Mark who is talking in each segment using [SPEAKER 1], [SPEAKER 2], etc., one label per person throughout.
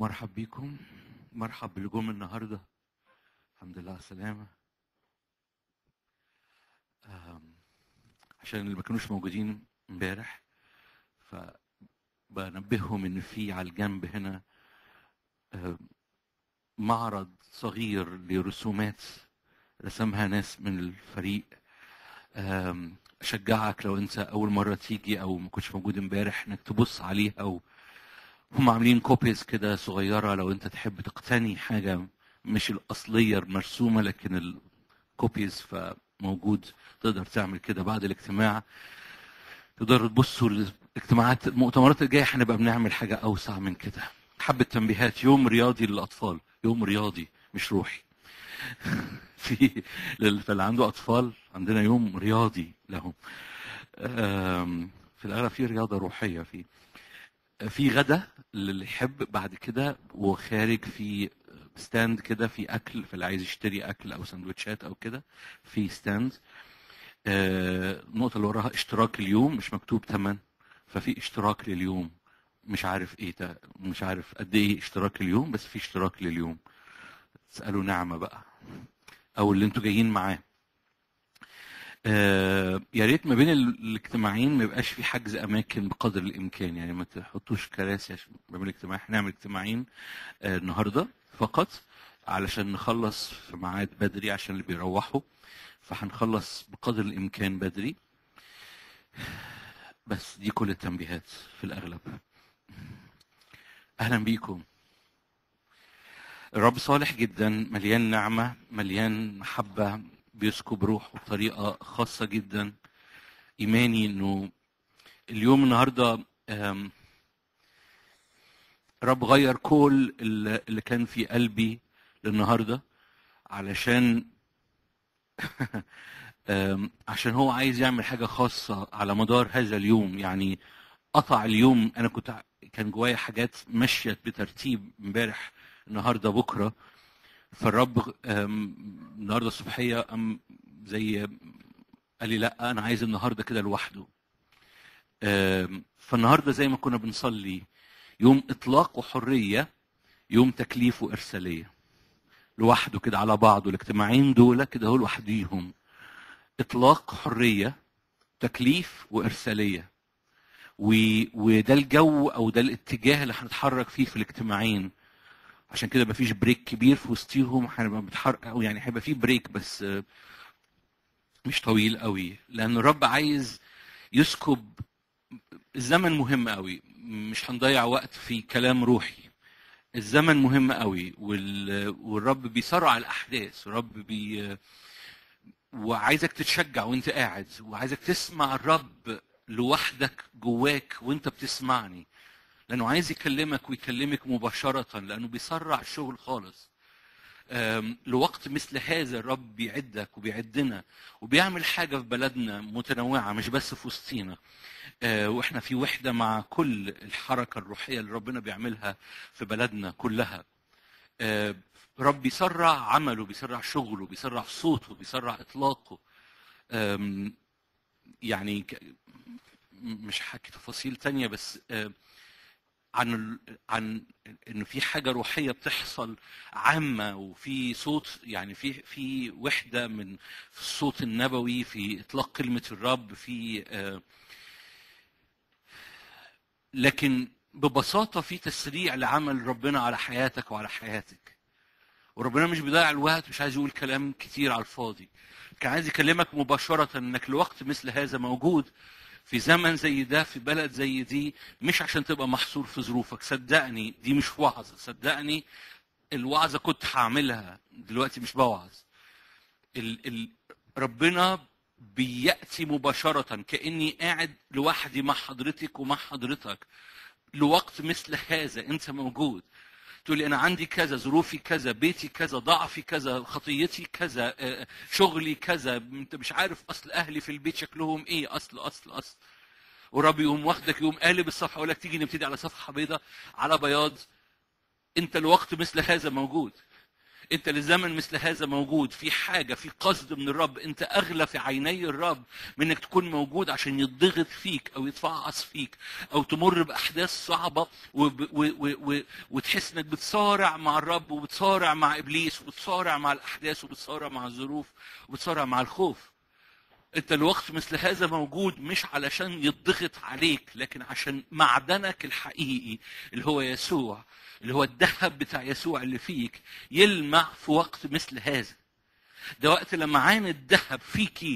[SPEAKER 1] مرحب بيكم مرحب بالجم النهارده الحمد لله على السلامة آم، عشان اللي ما كانوش موجودين امبارح فبنبههم ان في على الجنب هنا آم، معرض صغير لرسومات رسمها ناس من الفريق آم، اشجعك لو انت اول مره تيجي او ما كنتش موجود امبارح انك تبص عليها و... هم عاملين كوبيز كده صغيرة لو انت تحب تقتني حاجة مش الأصلية المرسومة لكن الكوبيز فموجود تقدر تعمل كده بعد الاجتماع تقدروا تبصوا الاجتماعات المؤتمرات الجاية هنبقى بنعمل حاجة أوسع من كده حبة تنبيهات يوم رياضي للأطفال يوم رياضي مش روحي في اللي عنده أطفال عندنا يوم رياضي لهم آم، في الأغلب في رياضة روحية فيه في غدا للي يحب بعد كده وخارج في ستاند كده في اكل فاللي عايز يشتري اكل او سندوتشات او كده في ستاند آه، النقطه اللي وراها اشتراك اليوم مش مكتوب ثمن ففي اشتراك لليوم مش عارف ايه ده مش عارف قد ايه اشتراك اليوم بس في اشتراك لليوم تسالوا نعمه بقى او اللي انتوا جايين معاه آه، يا ريت ما بين ال- الاجتماعين ما يبقاش في حجز اماكن بقدر الامكان يعني ما تحطوش كراسي عشان ما بين الاجتماع هنعمل اجتماعين آه، النهارده فقط علشان نخلص في ميعاد بدري عشان اللي بيروحوا فهنخلص بقدر الامكان بدري بس دي كل التنبيهات في الاغلب اهلا بيكم الرب صالح جدا مليان نعمه مليان محبه بيسكب روحه بطريقه خاصه جدا ايماني انه اليوم النهارده آم، رب غير كل اللي اللي كان في قلبي للنهارده علشان آم، عشان هو عايز يعمل حاجه خاصه على مدار هذا اليوم يعني قطع اليوم انا كنت ع- كان جوايا حاجات مشيت بترتيب امبارح النهارده بكره فالرب آم، النهارده الصبحيه أم زي قال لي لا انا عايز النهارده كده لوحده آم، فالنهارده زي ما كنا بنصلي يوم اطلاق وحريه يوم تكليف وارساليه لوحده كده على بعضه الاجتماعين دول كده هو لوحديهم اطلاق حريه تكليف وارساليه و... وده الجو او ده الاتجاه اللي هنتحرك فيه في الاجتماعين عشان كده مفيش بريك كبير في وسطيهم هنبقى بنتحرك او يعني هيبقى في بريك بس آه، مش طويل قوي لان الرب عايز يسكب الزمن مهم قوي مش هنضيع وقت في كلام روحي الزمن مهم قوي وال... والرب بيسرع الاحداث الرب بي وعايزك تتشجع وانت قاعد وعايزك تسمع الرب لوحدك جواك وانت بتسمعني لانه عايز يكلمك ويكلمك مباشره لانه بيسرع الشغل خالص أم، لوقت مثل هذا الرب بيعدك وبيعدنا وبيعمل حاجه في بلدنا متنوعه مش بس في وسطينا آه، واحنا في وحده مع كل الحركه الروحيه اللي ربنا بيعملها في بلدنا كلها آه، رب بيسرع عمله بيسرع شغله بيسرع صوته بيسرع اطلاقه آم، يعني ك- مش هحكي تفاصيل تانية بس آه، عن ال- عن انه في حاجه روحيه بتحصل عامه وفي صوت يعني في في وحده من في الصوت النبوي في اطلاق كلمه الرب في آه، لكن ببساطه في تسريع لعمل ربنا على حياتك وعلى حياتك وربنا مش بيضيع الوقت مش عايز يقول كلام كتير على الفاضي كان عايز يكلمك مباشره انك لوقت مثل هذا موجود في زمن زي ده في بلد زي دي مش عشان تبقى محصور في ظروفك صدقني دي مش وعظة صدقني الوعظة كنت هعملها دلوقتي مش بوعظ ال ال ربنا بيأتي مباشرة كأني قاعد لوحدي مع حضرتك ومع حضرتك لوقت مثل هذا انت موجود تقول لي انا عندي كذا ظروفي كذا بيتي كذا ضعفي كذا خطيتي كذا آه، شغلي كذا انت مش عارف اصل اهلي في البيت شكلهم ايه اصل اصل اصل ورب يقوم واخدك يقوم قالب الصفحه يقول لك تيجي نبتدي على صفحه بيضاء على بياض انت الوقت مثل هذا موجود انت لزمن مثل هذا موجود في حاجه في قصد من الرب انت اغلى في عيني الرب من انك تكون موجود عشان يضغط فيك او يتفعص فيك او تمر باحداث صعبه وب... و... و... و... وتحس انك بتصارع مع الرب وبتصارع مع ابليس وبتصارع مع الاحداث وبتصارع مع الظروف وبتصارع مع الخوف انت الوقت مثل هذا موجود مش علشان يضغط عليك لكن عشان معدنك الحقيقي اللي هو يسوع اللي هو الذهب بتاع يسوع اللي فيك يلمع في وقت مثل هذا ده وقت لمعان الذهب فيكي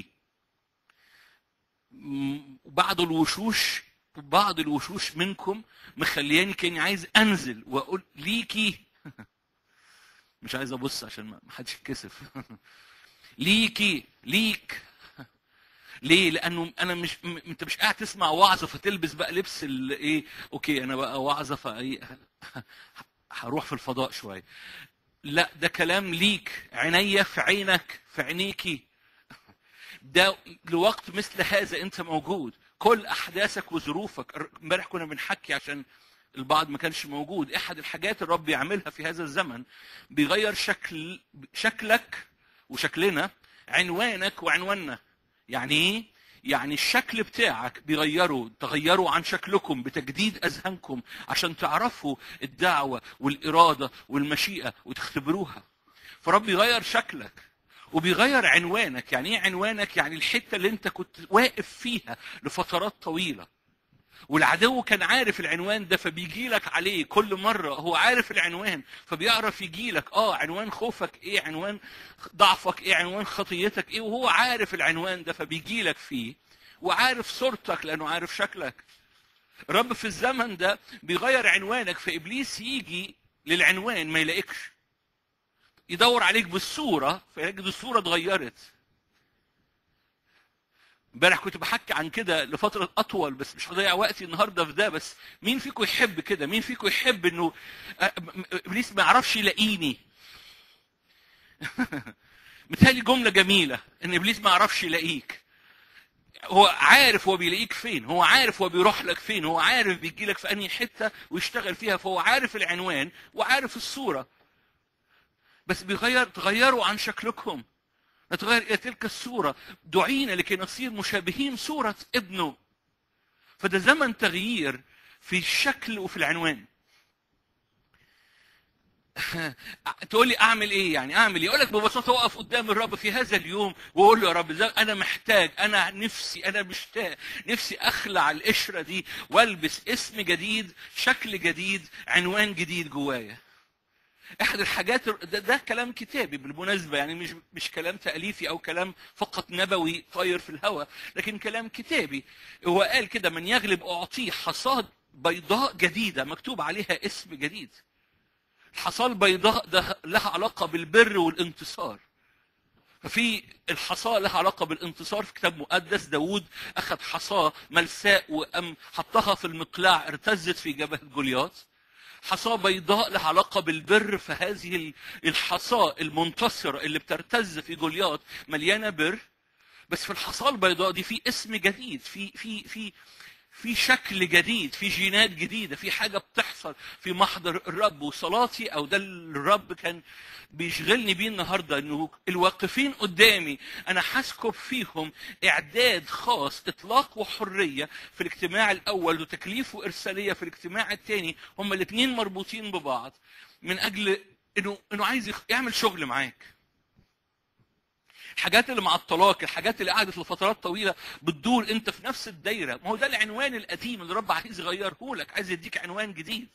[SPEAKER 1] م- بعض الوشوش بعض الوشوش منكم مخلياني كاني عايز انزل واقول ليكي مش عايز ابص عشان ما ما حدش يتكسف ليكي ليك ليه؟ لانه انا مش م... انت مش قاعد تسمع وعظه فتلبس بقى لبس الايه اوكي انا بقى وعظه فايه هروح في الفضاء شويه لا ده كلام ليك عينيا في عينك في عينيكي ده لوقت مثل هذا انت موجود كل احداثك وظروفك امبارح كنا بنحكي عشان البعض ما كانش موجود احد الحاجات الرب بيعملها في هذا الزمن بيغير شكل شكلك وشكلنا عنوانك وعنواننا يعني ايه يعني الشكل بتاعك بيغيروا تغيروا عن شكلكم بتجديد اذهانكم عشان تعرفوا الدعوه والاراده والمشيئه وتختبروها فرب يغير شكلك وبيغير عنوانك يعني ايه عنوانك يعني الحته اللي انت كنت واقف فيها لفترات طويله والعدو كان عارف العنوان ده فبيجي لك عليه كل مرة هو عارف العنوان فبيعرف يجي لك اه عنوان خوفك ايه عنوان ضعفك ايه عنوان خطيتك ايه وهو عارف العنوان ده فبيجي لك فيه وعارف صورتك لانه عارف شكلك رب في الزمن ده بيغير عنوانك فابليس يجي للعنوان ما يلاقيكش يدور عليك بالصورة فيجد الصورة اتغيرت امبارح كنت بحكي عن كده لفترة أطول بس مش هضيع وقتي النهارده في ده بس مين فيكم يحب كده؟ مين فيكم يحب إنه إبليس ما يعرفش يلاقيني؟ متهيألي جملة جميلة إن إبليس ما يعرفش يلاقيك. هو عارف هو بيلاقيك فين، هو عارف هو بيروح لك فين، هو عارف بيجي لك في أنهي حتة ويشتغل فيها فهو عارف العنوان وعارف الصورة. بس بيغير تغيروا عن شكلكم. نتغير الى تلك الصوره دعينا لكي نصير مشابهين صوره ابنه فده زمن تغيير في الشكل وفي العنوان تقول لي اعمل ايه يعني اعمل ايه اقول لك ببساطه اقف قدام الرب في هذا اليوم واقول له يا رب انا محتاج انا نفسي انا مشتاق نفسي اخلع القشره دي والبس اسم جديد شكل جديد عنوان جديد جوايا احد الحاجات ده, ده كلام كتابي بالمناسبه يعني مش مش كلام تاليفي او كلام فقط نبوي طاير في الهواء لكن كلام كتابي هو قال كده من يغلب اعطيه حصاد بيضاء جديده مكتوب عليها اسم جديد الحصاد البيضاء ده لها علاقه بالبر والانتصار ففي الحصاة لها علاقة بالانتصار في كتاب مقدس داود أخذ حصاة ملساء وأم حطها في المقلاع ارتزت في جبهة جولياث حصاة بيضاء لها علاقة بالبر فهذه الحصاة المنتصرة اللي بترتز في جولياط مليانة بر بس في الحصاة البيضاء دي في اسم جديد في في في في شكل جديد في جينات جديدة في حاجة بتحصل في محضر الرب وصلاتي أو ده اللي الرب كان بيشغلني بيه النهاردة إنه الواقفين قدامي أنا هسكب فيهم إعداد خاص إطلاق وحرية في الاجتماع الأول وتكليف وإرسالية في الاجتماع الثاني هما الاثنين مربوطين ببعض من أجل إنه إنه عايز يعمل شغل معاك الحاجات اللي معطلاك الحاجات اللي قعدت لفترات طويله بتدور انت في نفس الدايره ما هو ده العنوان القديم اللي رب عايز يغيره لك عايز يديك عنوان جديد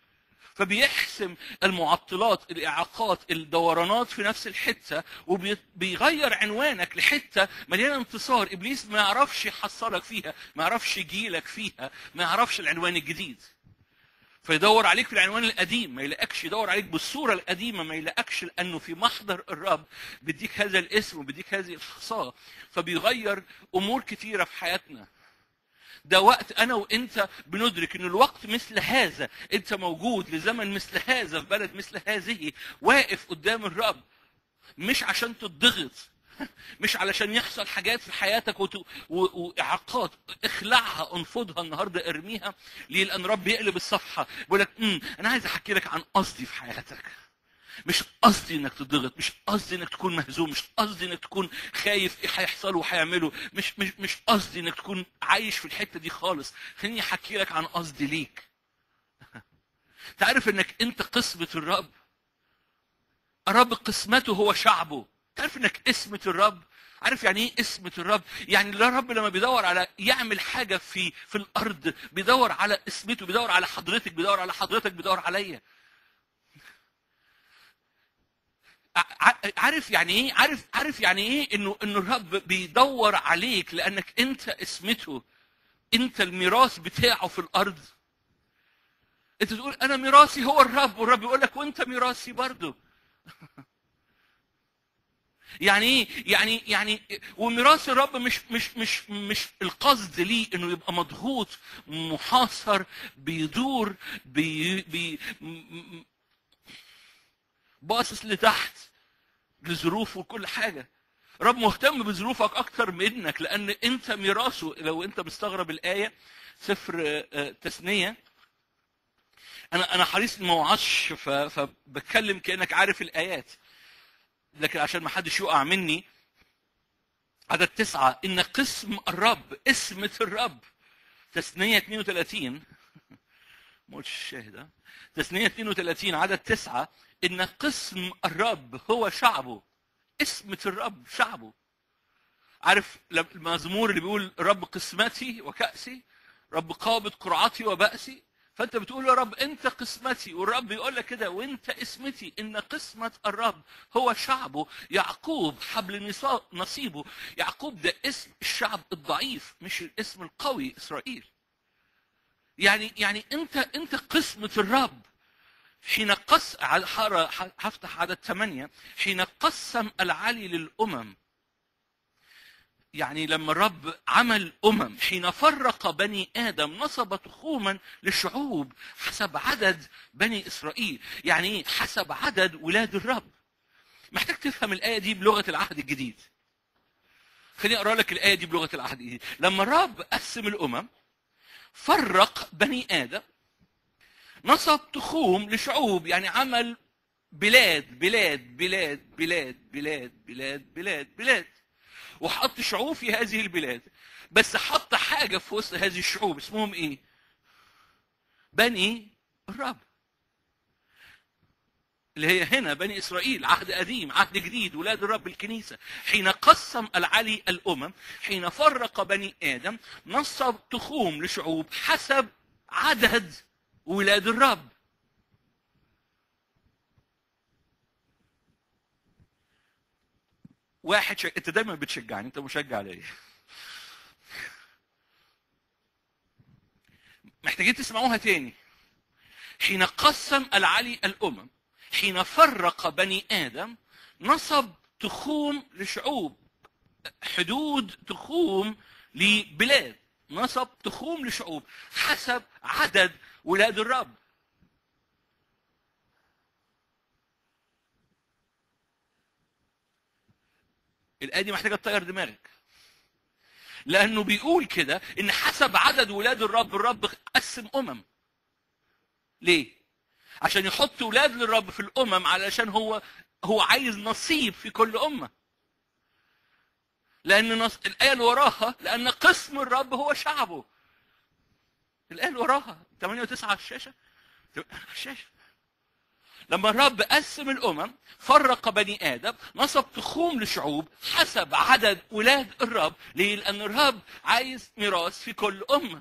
[SPEAKER 1] فبيحسم المعطلات الاعاقات الدورانات في نفس الحته وبيغير عنوانك لحته مليانه انتصار ابليس ما يعرفش يحصلك فيها ما يعرفش يجيلك فيها ما يعرفش العنوان الجديد فيدور عليك في العنوان القديم ما يلاقكش يدور عليك بالصوره القديمه ما يلاقكش لانه في محضر الرب بيديك هذا الاسم وبيديك هذه الخصاء فبيغير امور كتيره في حياتنا ده وقت انا وانت بندرك ان الوقت مثل هذا انت موجود لزمن مثل هذا في بلد مثل هذه واقف قدام الرب مش عشان تضغط مش علشان يحصل حاجات في حياتك وت... و... واعاقات اخلعها انفضها النهارده ارميها ليه؟ لان رب يقلب الصفحه بيقول لك امم انا عايز احكي لك عن قصدي في حياتك مش قصدي انك تضغط مش قصدي انك تكون مهزوم مش قصدي انك تكون خايف ايه هيحصل وهيعمله مش مش مش قصدي انك تكون عايش في الحته دي خالص خليني احكي لك عن قصدي ليك تعرف انك انت قسمه الرب الرب قسمته هو شعبه تعرف انك اسمه الرب عارف يعني ايه اسمة الرب؟ يعني الرب لما بيدور على يعمل حاجة في في الأرض بيدور على اسمته بيدور على حضرتك بيدور على حضرتك بيدور عليا. ع- ع- عارف يعني ايه؟ عارف عارف يعني ايه انه انه الرب بيدور عليك لأنك أنت اسمته. أنت الميراث بتاعه في الأرض. أنت تقول أنا ميراثي هو الرب والرب يقول لك وأنت ميراثي برضه. يعني ايه؟ يعني يعني وميراث الرب مش مش مش مش القصد ليه انه يبقى مضغوط محاصر بيدور بي بي م- م- باصص لتحت لظروفه وكل حاجه. رب مهتم بظروفك اكتر منك لان انت ميراثه لو انت مستغرب الايه سفر آه، آه، تثنيه انا انا حريص ما اوعظش ف- فبتكلم كانك عارف الايات لكن عشان ما حدش يقع مني عدد تسعة إن قسم الرب اسمة الرب تثنية 32 ما قلتش الشاهد ها؟ تثنية 32 عدد تسعة إن قسم الرب هو شعبه اسمة الرب شعبه عارف لما المزمور اللي بيقول رب قسمتي وكأسي رب قابض قرعتي وبأسي فانت بتقول يا رب انت قسمتي والرب يقول لك كده وانت اسمتي ان قسمة الرب هو شعبه يعقوب حبل نصا- نصيبه يعقوب ده اسم الشعب الضعيف مش الاسم القوي اسرائيل يعني يعني انت انت قسمة الرب حين قص على- حارة- هفتح عدد ثمانية حين قسم العلي للأمم يعني لما الرب عمل أمم حين فرق بني آدم نصب تخوما للشعوب حسب عدد بني إسرائيل يعني إيه؟ حسب عدد ولاد الرب محتاج تفهم الآية دي بلغة العهد الجديد خليني أقرأ لك الآية دي بلغة العهد الجديد لما الرب قسم الأمم فرق بني آدم نصب تخوم لشعوب يعني عمل بلاد بلاد بلاد بلاد بلاد بلاد بلاد بلاد وحط شعوب في هذه البلاد بس حط حاجة في وسط هذه الشعوب اسمهم ايه بني الرب اللي هي هنا بني اسرائيل عهد قديم عهد جديد ولاد الرب الكنيسه حين قسم العلي الامم حين فرق بني ادم نصب تخوم لشعوب حسب عدد ولاد الرب واحد شك... انت دايما بتشجعني انت مشجع ليا محتاجين تسمعوها تاني حين قسم العلي الامم حين فرق بني ادم نصب تخوم لشعوب حدود تخوم لبلاد نصب تخوم لشعوب حسب عدد ولاد الرب الآية دي محتاجة تطير دماغك. لأنه بيقول كده إن حسب عدد ولاد الرب الرب قسم أمم. ليه؟ عشان يحط ولاد للرب في الأمم علشان هو هو عايز نصيب في كل أمة. لأن نص... الآية اللي وراها لأن قسم الرب هو شعبه. الآية اللي وراها 8 و9 على الشاشة. على الشاشة. لما الرب قسم الامم فرق بني ادم نصب تخوم لشعوب حسب عدد ولاد الرب ليه لان الرب عايز ميراث في كل امه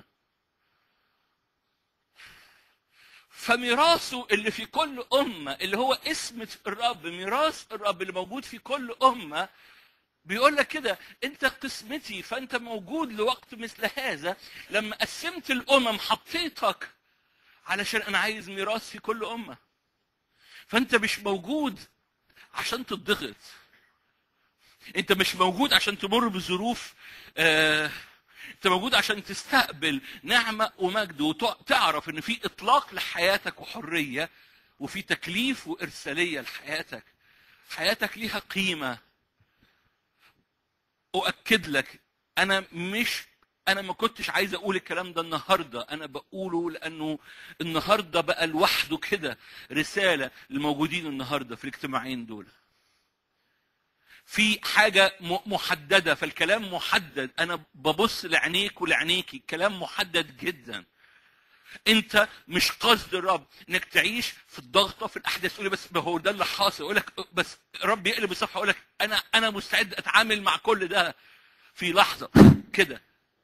[SPEAKER 1] فميراثه اللي في كل امه اللي هو اسمة الرب ميراث الرب اللي موجود في كل امه بيقول لك كده انت قسمتي فانت موجود لوقت مثل هذا لما قسمت الامم حطيتك علشان انا عايز ميراث في كل امه فانت مش موجود عشان تضغط انت مش موجود عشان تمر بظروف آه انت موجود عشان تستقبل نعمه ومجد وتعرف ان في اطلاق لحياتك وحريه وفي تكليف وارساليه لحياتك حياتك ليها قيمه اؤكد لك انا مش انا ما كنتش عايز اقول الكلام ده النهارده انا بقوله لانه النهارده بقى لوحده كده رساله للموجودين النهارده في الاجتماعين دول في حاجة م- محددة فالكلام محدد أنا ببص لعينيك ولعينيكي الكلام محدد جدا أنت مش قصد الرب إنك تعيش في الضغطة في الأحداث تقول لي بس ما هو ده اللي حاصل أقول لك بس رب يقلب الصفحة أقول لك أنا أنا مستعد أتعامل مع كل ده في لحظة كده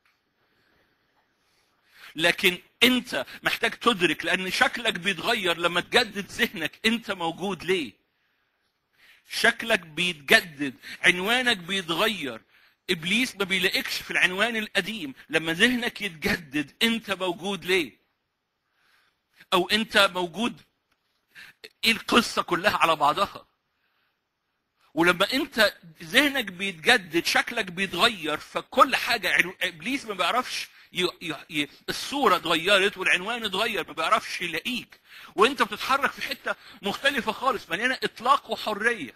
[SPEAKER 1] لكن انت محتاج تدرك لان شكلك بيتغير لما تجدد ذهنك انت موجود ليه شكلك بيتجدد عنوانك بيتغير ابليس ما بيلاقيكش في العنوان القديم لما ذهنك يتجدد انت موجود ليه او انت موجود ايه القصه كلها على بعضها ولما انت ذهنك بيتجدد شكلك بيتغير فكل حاجه عنو- ابليس ما بيعرفش ي... ي... ي... الصوره اتغيرت والعنوان اتغير ما بيعرفش يلاقيك وانت بتتحرك في حته مختلفه خالص مليانه اطلاق وحريه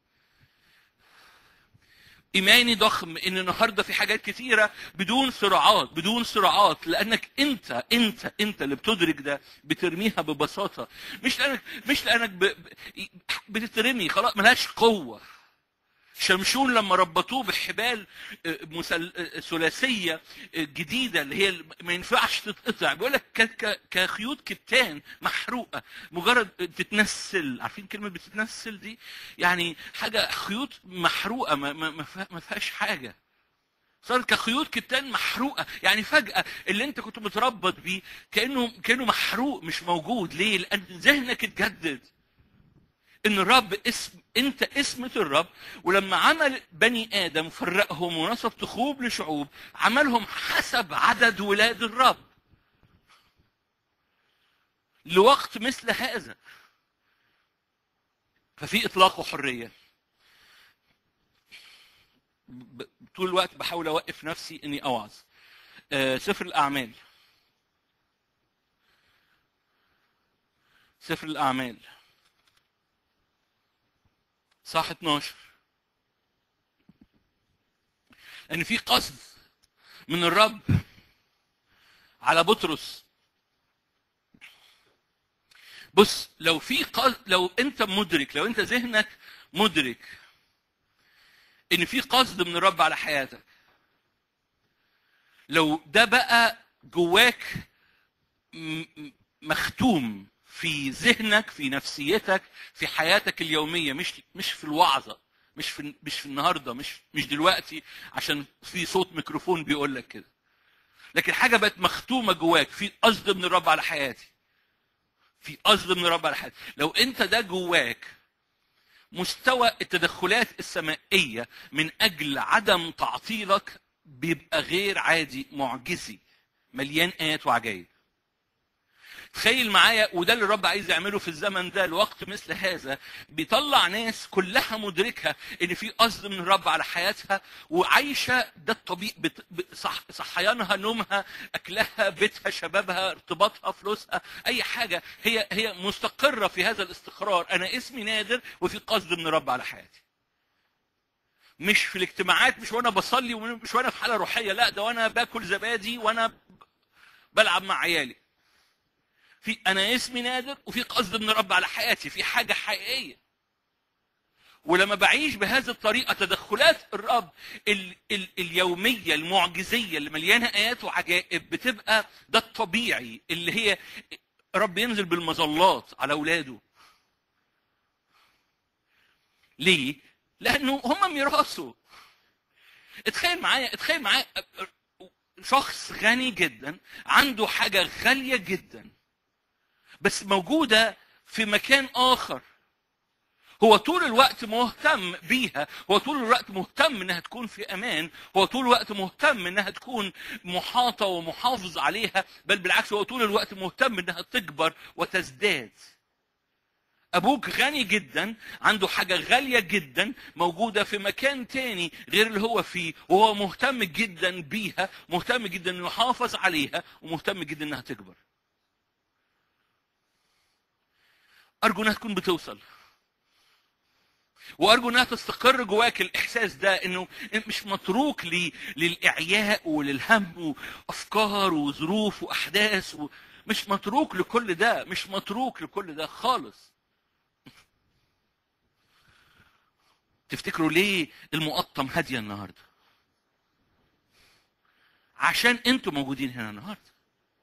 [SPEAKER 1] ايماني ضخم ان النهارده في حاجات كتيره بدون صراعات بدون صراعات لانك انت انت انت اللي بتدرك ده بترميها ببساطه مش لانك مش لانك ب... ب... بتترمي خلاص ملهاش قوه شمشون لما ربطوه بحبال آه، مسل... آه، ثلاثيه آه، جديده اللي هي ما ينفعش تتقطع بيقول لك ك... ك... كخيوط كتان محروقه مجرد تتنسل عارفين كلمه بتتنسل دي يعني حاجه خيوط محروقه ما, ما... ما فيها- ما فيهاش حاجه صارت كخيوط كتان محروقه يعني فجاه اللي انت كنت متربط بيه كانه كانه محروق مش موجود ليه لان ذهنك اتجدد ان الرب اسم انت اسمة الرب ولما عمل بني ادم فرقهم ونصب تخوب لشعوب عملهم حسب عدد ولاد الرب لوقت مثل هذا ففي اطلاق وحريه ب- طول الوقت بحاول اوقف نفسي اني اوعظ آه، سفر الاعمال سفر الاعمال صح 12 ان في قصد من الرب على بطرس بص لو في قصد لو انت مدرك لو انت ذهنك مدرك ان في قصد من الرب على حياتك لو ده بقى جواك م- م- مختوم في ذهنك في نفسيتك في حياتك اليوميه مش مش في الوعظه مش في مش في النهارده مش مش دلوقتي عشان في صوت ميكروفون بيقول لك كده لكن حاجه بقت مختومه جواك في قصد من الرب على حياتي في قصد من الرب على حياتي لو انت ده جواك مستوى التدخلات السمائيه من اجل عدم تعطيلك بيبقى غير عادي معجزي مليان ايات وعجائب تخيل معايا وده اللي الرب عايز يعمله في الزمن ده الوقت مثل هذا بيطلع ناس كلها مدركه ان في قصد من الرب على حياتها وعايشه ده الطبيعي بت... ب- صح... صحيانها نومها اكلها بيتها شبابها ارتباطها فلوسها اي حاجه هي هي مستقره في هذا الاستقرار انا اسمي نادر وفي قصد من الرب على حياتي مش في الاجتماعات مش وانا بصلي ومش وانا في حاله روحيه لا ده وانا باكل زبادي وانا بلعب مع عيالي في انا اسمي نادر وفي قصد من الرب على حياتي في حاجه حقيقيه ولما بعيش بهذه الطريقه تدخلات الرب ال ال اليوميه المعجزيه اللي مليانه ايات وعجائب بتبقى ده الطبيعي اللي هي رب ينزل بالمظلات على اولاده ليه لانه هم ميراثه اتخيل معايا اتخيل معايا شخص غني جدا عنده حاجه غاليه جدا بس موجوده في مكان اخر هو طول الوقت مهتم بيها هو طول الوقت مهتم انها تكون في امان هو طول الوقت مهتم انها تكون محاطه ومحافظ عليها بل بالعكس هو طول الوقت مهتم انها تكبر وتزداد ابوك غني جدا عنده حاجه غاليه جدا موجوده في مكان تاني غير اللي هو فيه وهو مهتم جدا بيها مهتم جدا انه يحافظ عليها ومهتم جدا انها تكبر ارجو انها تكون بتوصل وارجو انها تستقر جواك الاحساس ده انه مش متروك لي للاعياء وللهم وافكار وظروف واحداث و... مش متروك لكل ده مش متروك لكل ده خالص تفتكروا ليه المقطم هاديه النهارده عشان انتوا موجودين هنا النهارده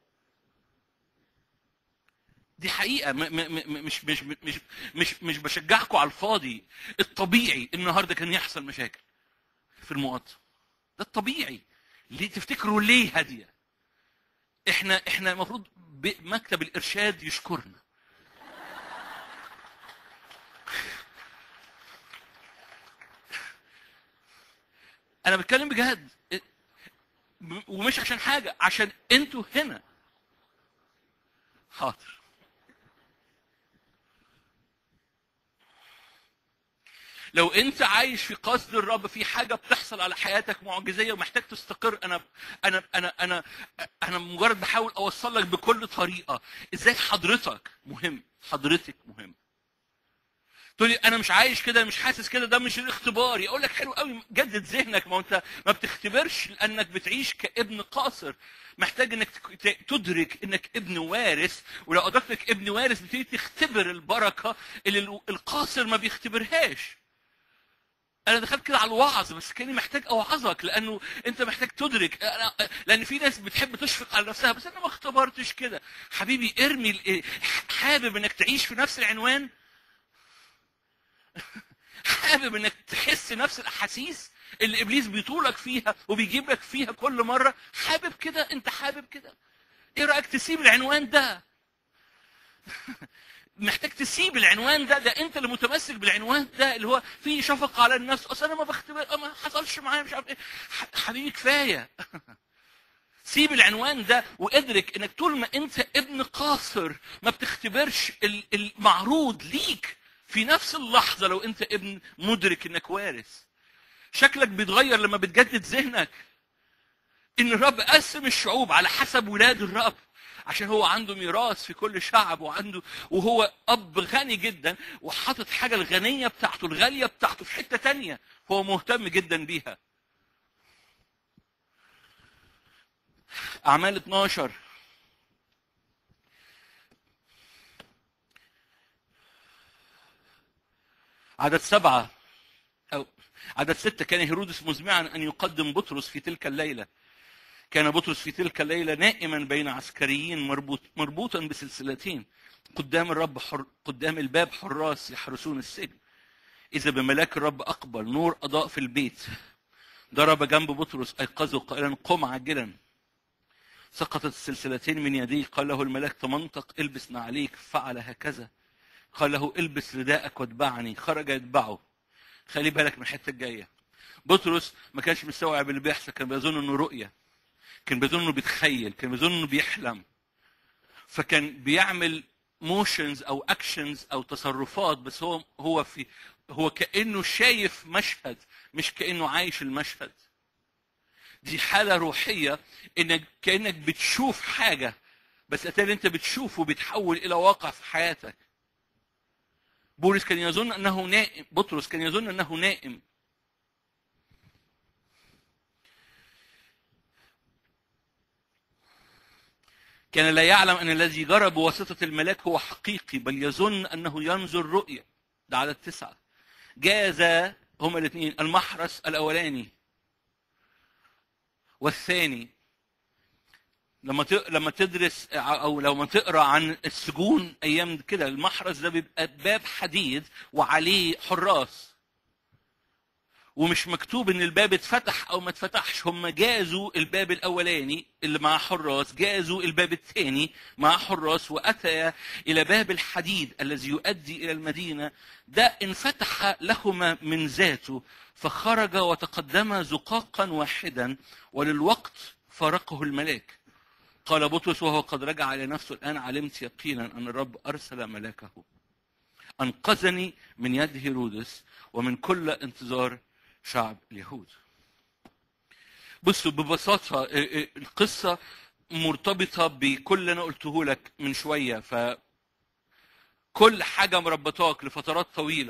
[SPEAKER 1] دي حقيقة م م م مش مش مش مش مش بشجعكم على الفاضي، الطبيعي النهارده كان يحصل مشاكل في المقاطعة. ده الطبيعي. ليه تفتكروا ليه هادية؟ احنا احنا المفروض مكتب الارشاد يشكرنا. انا بتكلم بجد ومش عشان حاجة عشان انتوا هنا حاضر لو انت عايش في قصد الرب في حاجه بتحصل على حياتك معجزيه ومحتاج تستقر انا انا انا انا انا مجرد بحاول اوصل لك بكل طريقه ازاي حضرتك مهم حضرتك مهم تقول لي انا مش عايش كده مش حاسس كده ده مش الاختبار يقول لك حلو قوي جدد ذهنك ما انت ما بتختبرش لانك بتعيش كابن قاصر محتاج انك تدرك انك ابن وارث ولو ادركت انك ابن وارث بتبتدي تختبر البركه اللي القاصر ما بيختبرهاش انا دخلت كده على الوعظ بس كاني محتاج اوعظك لانه انت محتاج تدرك أنا لان في ناس بتحب تشفق على نفسها بس انا ما اختبرتش كده حبيبي ارمي حابب انك تعيش في نفس العنوان حابب انك تحس نفس الاحاسيس اللي ابليس بيطولك فيها وبيجيب لك فيها كل مره حابب كده انت حابب كده ايه رايك تسيب العنوان ده محتاج تسيب العنوان ده ده انت اللي متمسك بالعنوان ده اللي هو فيه شفقه على النفس اصل انا ما بختبر ما حصلش معايا مش عارف ايه حبيبي كفايه سيب العنوان ده وادرك انك طول ما انت ابن قاصر ما بتختبرش المعروض ليك في نفس اللحظه لو انت ابن مدرك انك وارث شكلك بيتغير لما بتجدد ذهنك ان الرب قسم الشعوب على حسب ولاد الرب عشان هو عنده ميراث في كل شعب وعنده وهو اب غني جدا وحاطط حاجه الغنيه بتاعته الغاليه بتاعته في حته تانية هو مهتم جدا بيها اعمال 12 عدد سبعة أو عدد ستة كان هيرودس مزمعا أن يقدم بطرس في تلك الليلة كان بطرس في تلك الليلة نائما بين عسكريين مربوط مربوطا بسلسلتين قدام الرب حر قدام الباب حراس يحرسون السجن إذا بملاك الرب أقبل نور أضاء في البيت ضرب جنب بطرس أيقظه قائلا قم عاجلا سقطت السلسلتين من يديه قال له الملاك تمنطق البس نعليك فعل هكذا قال له البس رداءك واتبعني خرج يتبعه خلي بالك من الحته الجايه بطرس ما كانش مستوعب اللي بيحصل كان بيظن انه رؤيه كان بيظن انه بيتخيل كان بيظن انه بيحلم فكان بيعمل موشنز او اكشنز او تصرفات بس هو هو في هو كانه شايف مشهد مش كانه عايش المشهد دي حاله روحيه انك كانك بتشوف حاجه بس اتاري انت بتشوفه بيتحول الى واقع في حياتك بولس كان يظن انه نائم بطرس كان يظن انه نائم كان لا يعلم ان الذي جرى بواسطه الملاك هو حقيقي بل يظن انه ينظر رؤيه ده عدد تسعه جاز هما الاثنين المحرس الاولاني والثاني لما لما تدرس او لما تقرا عن السجون ايام كده المحرس ده بيبقى باب حديد وعليه حراس ومش مكتوب ان الباب اتفتح او ما اتفتحش هم جازوا الباب الاولاني اللي مع حراس جازوا الباب الثاني مع حراس واتيا الى باب الحديد الذي يؤدي الى المدينه ده انفتح لهما من ذاته فخرج وتقدم زقاقا واحدا وللوقت فارقه الملاك قال بطرس وهو قد رجع الى نفسه الان علمت يقينا ان الرب ارسل ملاكه انقذني من يد هيرودس ومن كل انتظار شعب اليهود بصوا ببساطة القصة مرتبطة بكل اللي أنا قلته لك من شوية ف كل حاجة مربطاك لفترات طويلة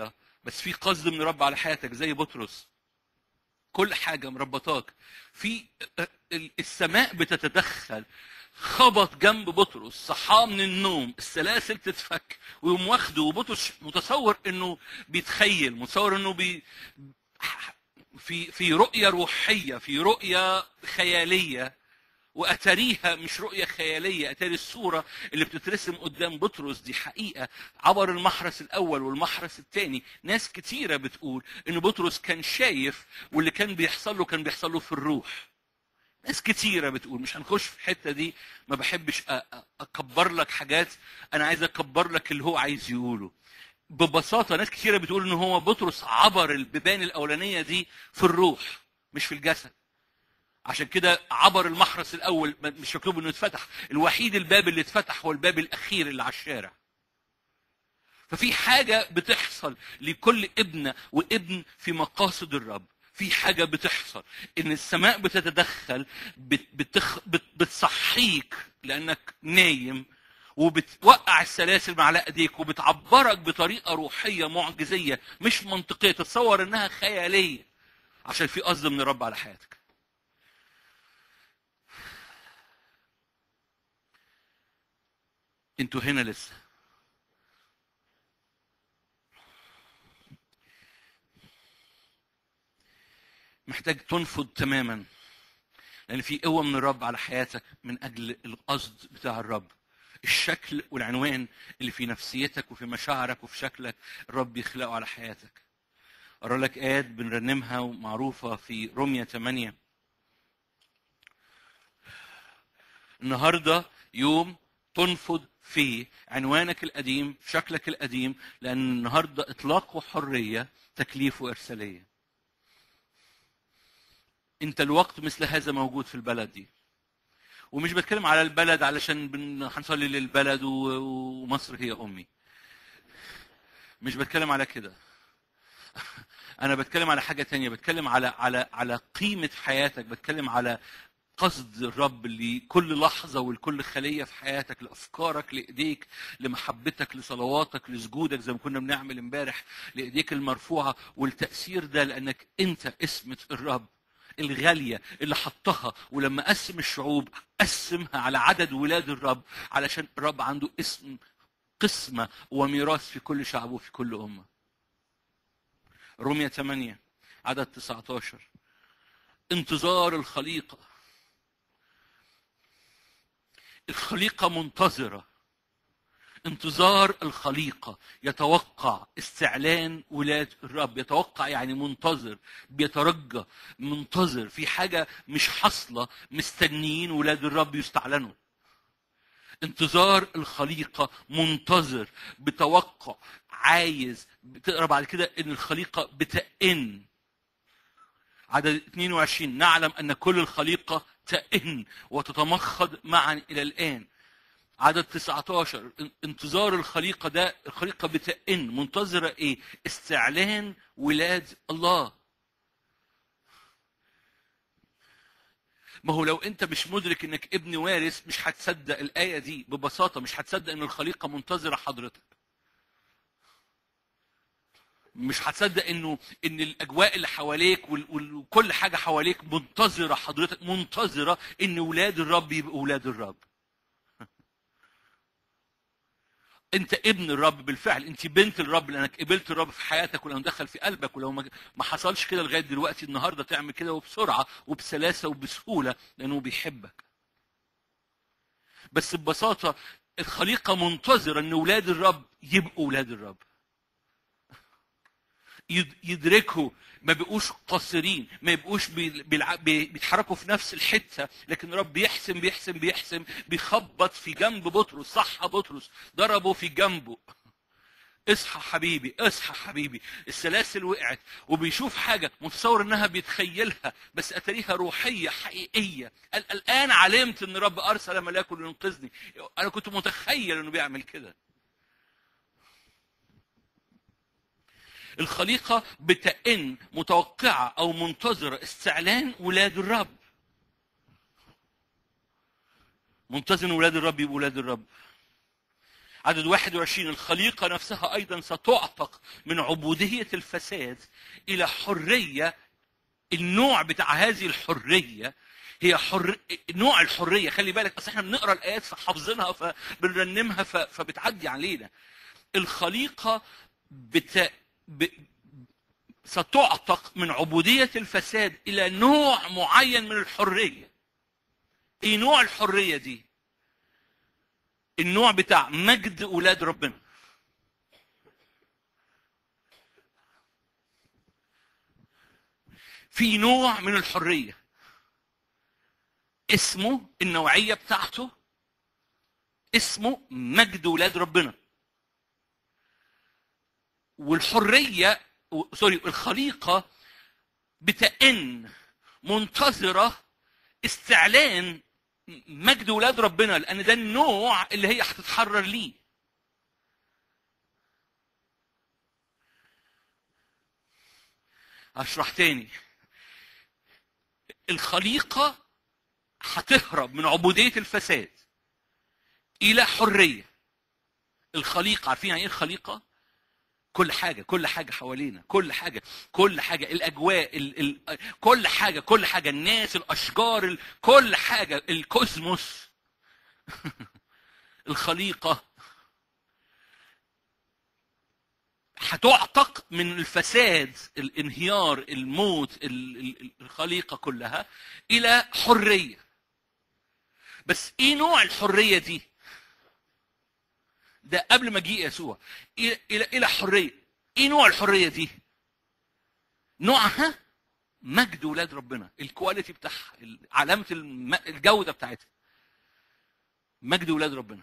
[SPEAKER 1] بس في قصد من رب على حياتك زي بطرس كل حاجة مربطاك في السماء بتتدخل خبط جنب بطرس صحاه من النوم السلاسل تتفك ويقوم واخده وبطرس متصور انه بيتخيل متصور انه بي في في رؤيه روحيه في رؤيه خياليه واتاريها مش رؤيه خياليه اتاري الصوره اللي بتترسم قدام بطرس دي حقيقه عبر المحرس الاول والمحرس الثاني ناس كتيره بتقول ان بطرس كان شايف واللي كان بيحصل له كان بيحصل له في الروح ناس كتيرة بتقول مش هنخش في الحتة دي ما بحبش أكبر لك حاجات أنا عايز أكبر لك اللي هو عايز يقوله ببساطة ناس كتيرة بتقول إن هو بطرس عبر البيبان الأولانية دي في الروح مش في الجسد عشان كده عبر المحرس الأول مش مكتوب إنه اتفتح الوحيد الباب اللي اتفتح هو الباب الأخير اللي على الشارع ففي حاجة بتحصل لكل ابنة وابن في مقاصد الرب في حاجه بتحصل ان السماء بتتدخل بتخ... بت... بتصحيك لانك نايم وبتوقع السلاسل مع ايديك وبتعبرك بطريقه روحيه معجزيه مش منطقيه تتصور انها خياليه عشان في قصد من الرب على حياتك انتوا هنا لسه محتاج تنفض تماما لان في قوه من الرب على حياتك من اجل القصد بتاع الرب الشكل والعنوان اللي في نفسيتك وفي مشاعرك وفي شكلك الرب يخلقه على حياتك أقرأ لك آيات بنرنمها ومعروفة في رومية 8 النهاردة يوم تنفض فيه عنوانك القديم شكلك القديم لأن النهاردة إطلاق وحرية تكليف وإرسالية انت الوقت مثل هذا موجود في البلد دي ومش بتكلم على البلد علشان بن... هنصلي للبلد و... ومصر هي امي مش بتكلم على كده انا بتكلم على حاجه تانية بتكلم على على على قيمه حياتك بتكلم على قصد الرب لكل لحظة ولكل خلية في حياتك لأفكارك لإيديك لمحبتك لصلواتك لسجودك زي ما كنا بنعمل امبارح لإيديك المرفوعة والتأثير ده لأنك أنت اسمة الرب الغالية اللي حطها ولما قسم الشعوب قسمها على عدد ولاد الرب علشان الرب عنده اسم قسمة وميراث في كل شعب وفي كل أمة رومية 8 عدد 19 انتظار الخليقة الخليقة منتظرة انتظار الخليقة يتوقع استعلان ولاد الرب يتوقع يعني منتظر بيترجى منتظر في حاجة مش حاصلة مستنيين ولاد الرب يستعلنوا انتظار الخليقة منتظر بتوقع عايز بتقرا بعد كده ان الخليقة بتئن عدد 22 نعلم ان كل الخليقة تئن وتتمخض معا الى الان عدد 19 انتظار الخليقة ده الخليقة بتئن منتظرة ايه استعلان ولاد الله ما هو لو انت مش مدرك انك ابن وارث مش هتصدق الآية دي ببساطة مش هتصدق ان الخليقة منتظرة حضرتك مش هتصدق انه ان الاجواء اللي حواليك وكل حاجه حواليك منتظره حضرتك منتظره ان ولاد الرب يبقوا ولاد الرب انت ابن الرب بالفعل انت بنت الرب لانك قبلت الرب في حياتك ولو دخل في قلبك ولو ما حصلش كده لغايه دلوقتي النهارده تعمل كده وبسرعه وبسلاسه وبسهوله لانه بيحبك بس ببساطه الخليقه منتظره ان اولاد الرب يبقوا اولاد الرب يدركوا ما بيبقوش قاصرين ما يبقوش بيتحركوا في نفس الحته لكن رب بيحسم بيحسم بيحسم بيخبط في جنب بطرس صح بطرس ضربه في جنبه اصحى حبيبي اصحى حبيبي السلاسل وقعت وبيشوف حاجة متصور انها بيتخيلها بس اتاريها روحية حقيقية قال الان علمت ان رب ارسل ملاكه لينقذني انا كنت متخيل انه بيعمل كده الخليقة بتئن متوقعة أو منتظرة استعلان ولاد الرب منتظر ولاد الرب يبقوا ولاد الرب عدد 21 الخليقة نفسها أيضا ستعتق من عبودية الفساد إلى حرية النوع بتاع هذه الحرية هي حر... نوع الحرية خلي بالك أصل احنا بنقرا الآيات فحافظينها فبنرنمها ف... فبتعدي علينا الخليقة بت... ب... ستعتق من عبودية الفساد إلى نوع معين من الحرية ايه نوع الحرية دي النوع بتاع مجد أولاد ربنا في نوع من الحرية اسمه النوعية بتاعته اسمه مجد ولاد ربنا والحرية سوري الخليقة بتأن منتظرة استعلان مجد ولاد ربنا لأن ده النوع اللي هي هتتحرر ليه أشرح تاني الخليقة هتهرب من عبودية الفساد إلى حرية الخليقة عارفين يعني إيه الخليقة؟ كل حاجة كل حاجة حوالينا كل حاجة كل حاجة الأجواء ال ال كل حاجة كل حاجة الناس الأشجار ال كل حاجة الكوزموس الخليقة هتعتق من الفساد الانهيار الموت الخليقة كلها إلى حرية بس ايه نوع الحريه دي ده قبل مجيء يسوع الى الى الى حريه ايه نوع الحريه دي نوعها مجد ولاد ربنا الكواليتي بتاعها علامه الجوده بتاعتها مجد ولاد ربنا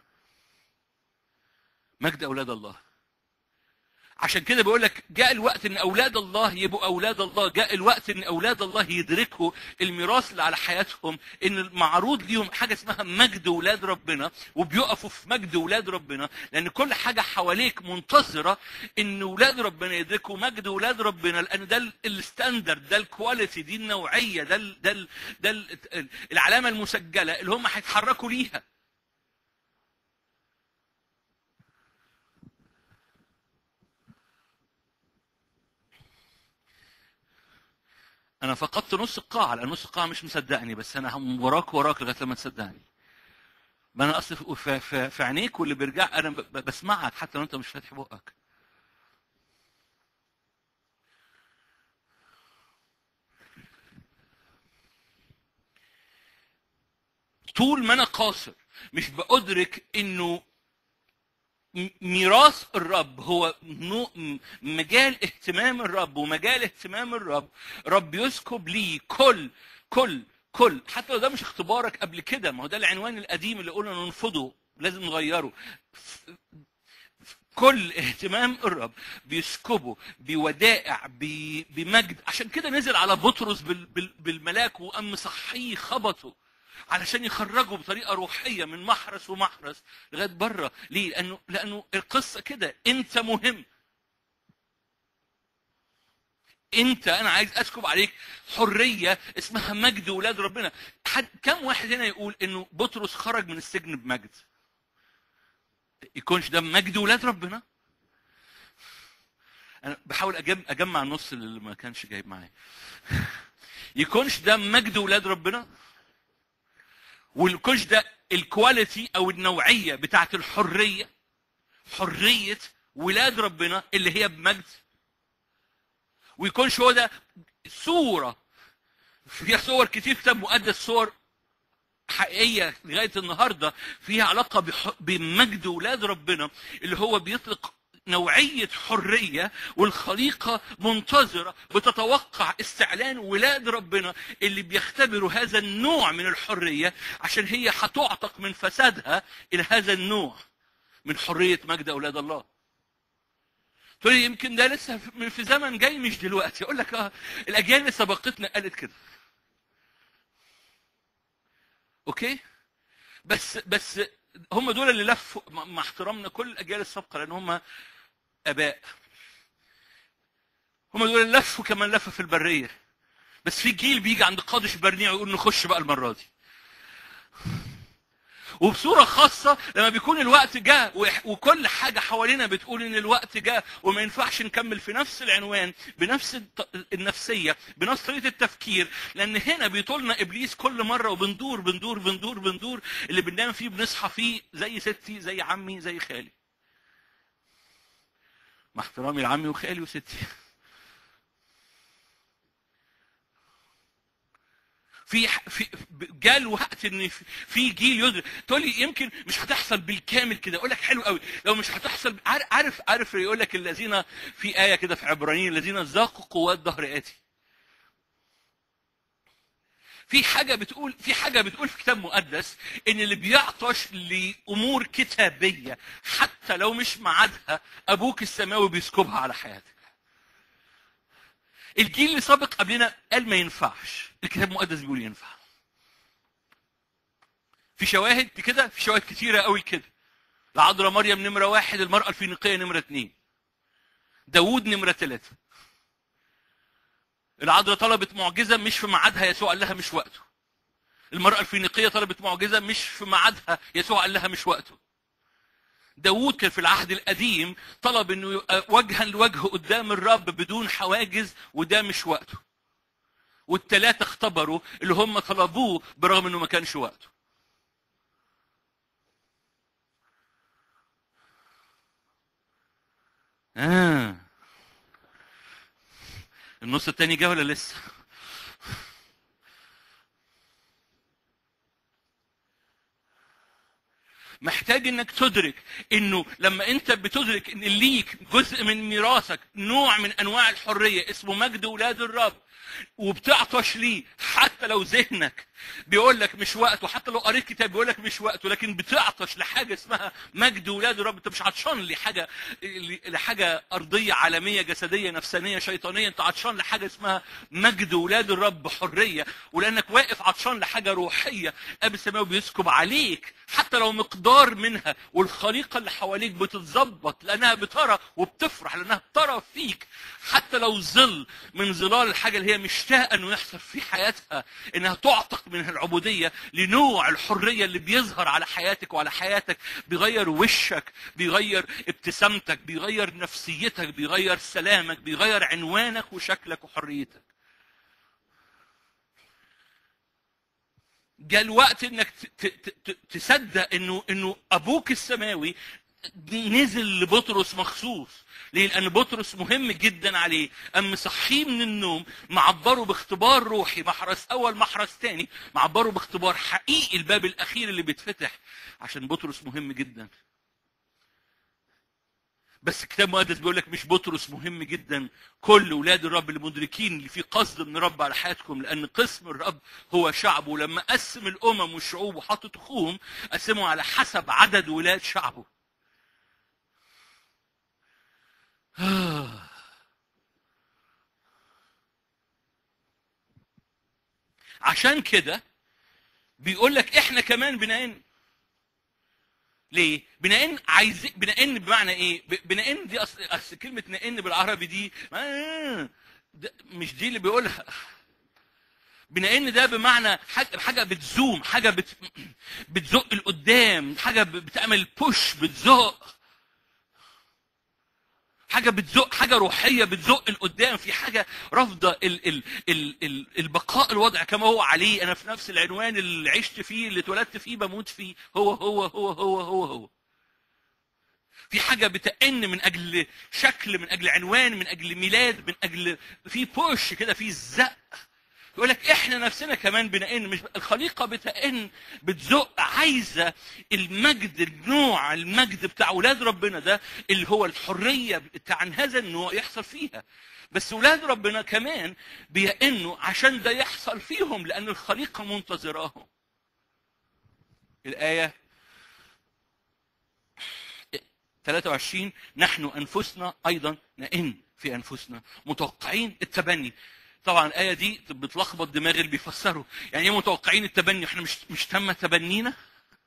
[SPEAKER 1] مجد اولاد الله عشان كده بيقول لك جاء الوقت ان اولاد الله يبقوا اولاد الله جاء الوقت ان اولاد الله يدركوا الميراث اللي على حياتهم ان معروض ليهم حاجه اسمها مجد ولاد ربنا وبيقفوا في مجد ولاد ربنا لان كل حاجه حواليك منتظره ان ولاد ربنا يدركوا مجد ولاد ربنا لان ده الستاندرد ده الكواليتي دي النوعيه ده ال ده ال ده ال العلامه المسجله اللي هم هيتحركوا ليها انا فقدت نص القاعه لان نص القاعه مش مصدقني بس انا وراك وراك لغايه لما تصدقني ما انا اصل في, في, في عينيك واللي بيرجع انا بسمعك حتى لو انت مش فاتح بقك طول ما انا قاصر مش بأدرك انه ميراث الرب هو مجال اهتمام الرب ومجال اهتمام الرب رب يسكب لي كل كل كل حتى لو ده مش اختبارك قبل كده ما هو ده العنوان القديم اللي قلنا ننفضه لازم نغيره كل اهتمام الرب بيسكبه بودائع بمجد عشان كده نزل على بطرس بالملاك وقام مصحيه خبطه علشان يخرجوا بطريقه روحيه من محرس ومحرس لغايه بره ليه لانه لانه القصه كده انت مهم انت انا عايز اسكب عليك حريه اسمها مجد ولاد ربنا حد كم واحد هنا يقول انه بطرس خرج من السجن بمجد يكونش ده مجد ولاد ربنا انا بحاول اجمع النص اللي ما كانش جايب معايا يكونش ده مجد ولاد ربنا والكوش ده الكواليتي او النوعيه بتاعت الحريه حريه ولاد ربنا اللي هي بمجد ويكونش هو ده صوره فيها صور كتير كتاب مقدس صور حقيقيه لغايه النهارده فيها علاقه بمجد ولاد ربنا اللي هو بيطلق نوعية حرية والخليقة منتظرة بتتوقع استعلان ولاد ربنا اللي بيختبروا هذا النوع من الحرية عشان هي هتعتق من فسادها إلى هذا النوع من حرية مجد أولاد الله تقول لي يمكن ده لسه في زمن جاي مش دلوقتي اقول لك اه الاجيال اللي سبقتنا قالت كده اوكي بس بس هم دول اللي لفوا مع احترامنا كل الاجيال السابقه لان هم اباء هم دول اللي لفوا كمان لفه في البريه بس في جيل بيجي عند قادش برنيع ويقول نخش بقى المره دي وبصورة خاصة لما بيكون الوقت جاء وإح- وكل حاجة حوالينا بتقول إن الوقت جاء وما ينفعش نكمل في نفس العنوان بنفس الط- النفسية بنفس طريقة التفكير لأن هنا بيطولنا إبليس كل مرة وبندور بندور بندور بندور اللي بننام فيه بنصحى فيه زي ستي زي عمي زي خالي مع احترامي لعمي وخالي وستي في في جاء الوقت ان في- في جيل يدرك تقول لي يمكن مش هتحصل بالكامل كده اقول لك حلو قوي لو مش هتحصل عارف عارف, عارف يقول لك الذين في ايه كده في عبرانيين الذين ذاقوا قوات ظهر اتي في حاجة بتقول في حاجة بتقول في كتاب مقدس إن اللي بيعطش لأمور كتابية حتى لو مش ميعادها أبوك السماوي بيسكبها على حياتك. الجيل اللي سابق قبلنا قال ما ينفعش، الكتاب المقدس بيقول ينفع. في شواهد كده في شواهد كتيرة قوي كده. العذراء مريم نمرة واحد، المرأة الفينيقية نمرة اثنين. داوود نمرة ثلاثة. العذراء طلبت معجزة مش في ميعادها يسوع قال لها مش وقته. المرأة الفينيقية طلبت معجزة مش في ميعادها يسوع قال لها مش وقته. داوود كان في العهد القديم طلب انه يبقى وجها لوجه قدام الرب بدون حواجز وده مش وقته. والثلاثة اختبروا اللي هم طلبوه برغم انه ما كانش وقته. آه. النص التاني جه ولا لسه؟ محتاج انك تدرك انه لما انت بتدرك ان ليك جزء من ميراثك نوع من انواع الحريه اسمه مجد ولاد الرب وبتعطش ليه حتى لو ذهنك بيقول لك مش وقته حتى لو قريت كتاب بيقول لك مش وقته لكن بتعطش لحاجه اسمها مجد ولاد الرب انت مش عطشان لحاجه لحاجه ارضيه عالميه جسديه نفسانيه شيطانيه انت عطشان لحاجه اسمها مجد ولاد الرب حريه ولانك واقف عطشان لحاجه روحيه اب السماوي بيسكب عليك حتى لو مقدار منها والخليقه اللي حواليك بتتظبط لانها بترى وبتفرح لانها بترى فيك حتى لو ظل من ظلال الحاجه اللي هي مشتاقه انه يحصل في حياتها انها تعتق من العبوديه لنوع الحريه اللي بيظهر على حياتك وعلى حياتك بيغير وشك بيغير ابتسامتك بيغير نفسيتك بيغير سلامك بيغير عنوانك وشكلك وحريتك جاء الوقت انك ت- ت- ت- تصدق انه انه ابوك السماوي نزل لبطرس مخصوص ليه؟ لأن بطرس مهم جدا عليه أم مصحيه من النوم معبره باختبار روحي محرس أول محرس تاني معبره باختبار حقيقي الباب الأخير اللي بيتفتح عشان بطرس مهم جدا بس الكتاب المقدس بيقول لك مش بطرس مهم جدا كل ولاد الرب اللي مدركين اللي في قصد من الرب على حياتكم لان قسم الرب هو شعبه لما قسم الامم والشعوب وحط تخوم قسمه على حسب عدد ولاد شعبه عشان كده بيقول لك احنا كمان بنائن ليه؟ بنائن عايز بنائن بمعنى ايه؟ ب- بنائن دي اصل اصل كلمه نائن بالعربي دي آه، ده مش دي اللي بيقولها بنائن ده بمعنى حاجه حاجه بتزوم حاجه بت بتزق لقدام حاجه ب- بتعمل بوش بتزق حاجه بتزق حاجه روحيه بتزق لقدام في حاجه رافضه ال ال ال ال البقاء الوضع كما هو عليه انا في نفس العنوان اللي عشت فيه اللي اتولدت فيه بموت فيه هو هو هو هو هو هو في حاجة بتأن من أجل شكل من أجل عنوان من أجل ميلاد من أجل في بوش كده في زق يقول لك احنا نفسنا كمان بنئن مش الخليقه بتئن بتزق عايزه المجد النوع المجد بتاع اولاد ربنا ده اللي هو الحريه بتاع عن هذا النوع يحصل فيها بس اولاد ربنا كمان بيئنوا عشان ده يحصل فيهم لان الخليقه منتظراهم الايه 23 نحن انفسنا ايضا نئن في انفسنا متوقعين التبني طبعا الايه دي بتلخبط دماغ اللي بيفسروا يعني ايه متوقعين التبني احنا مش مش تم تبنينا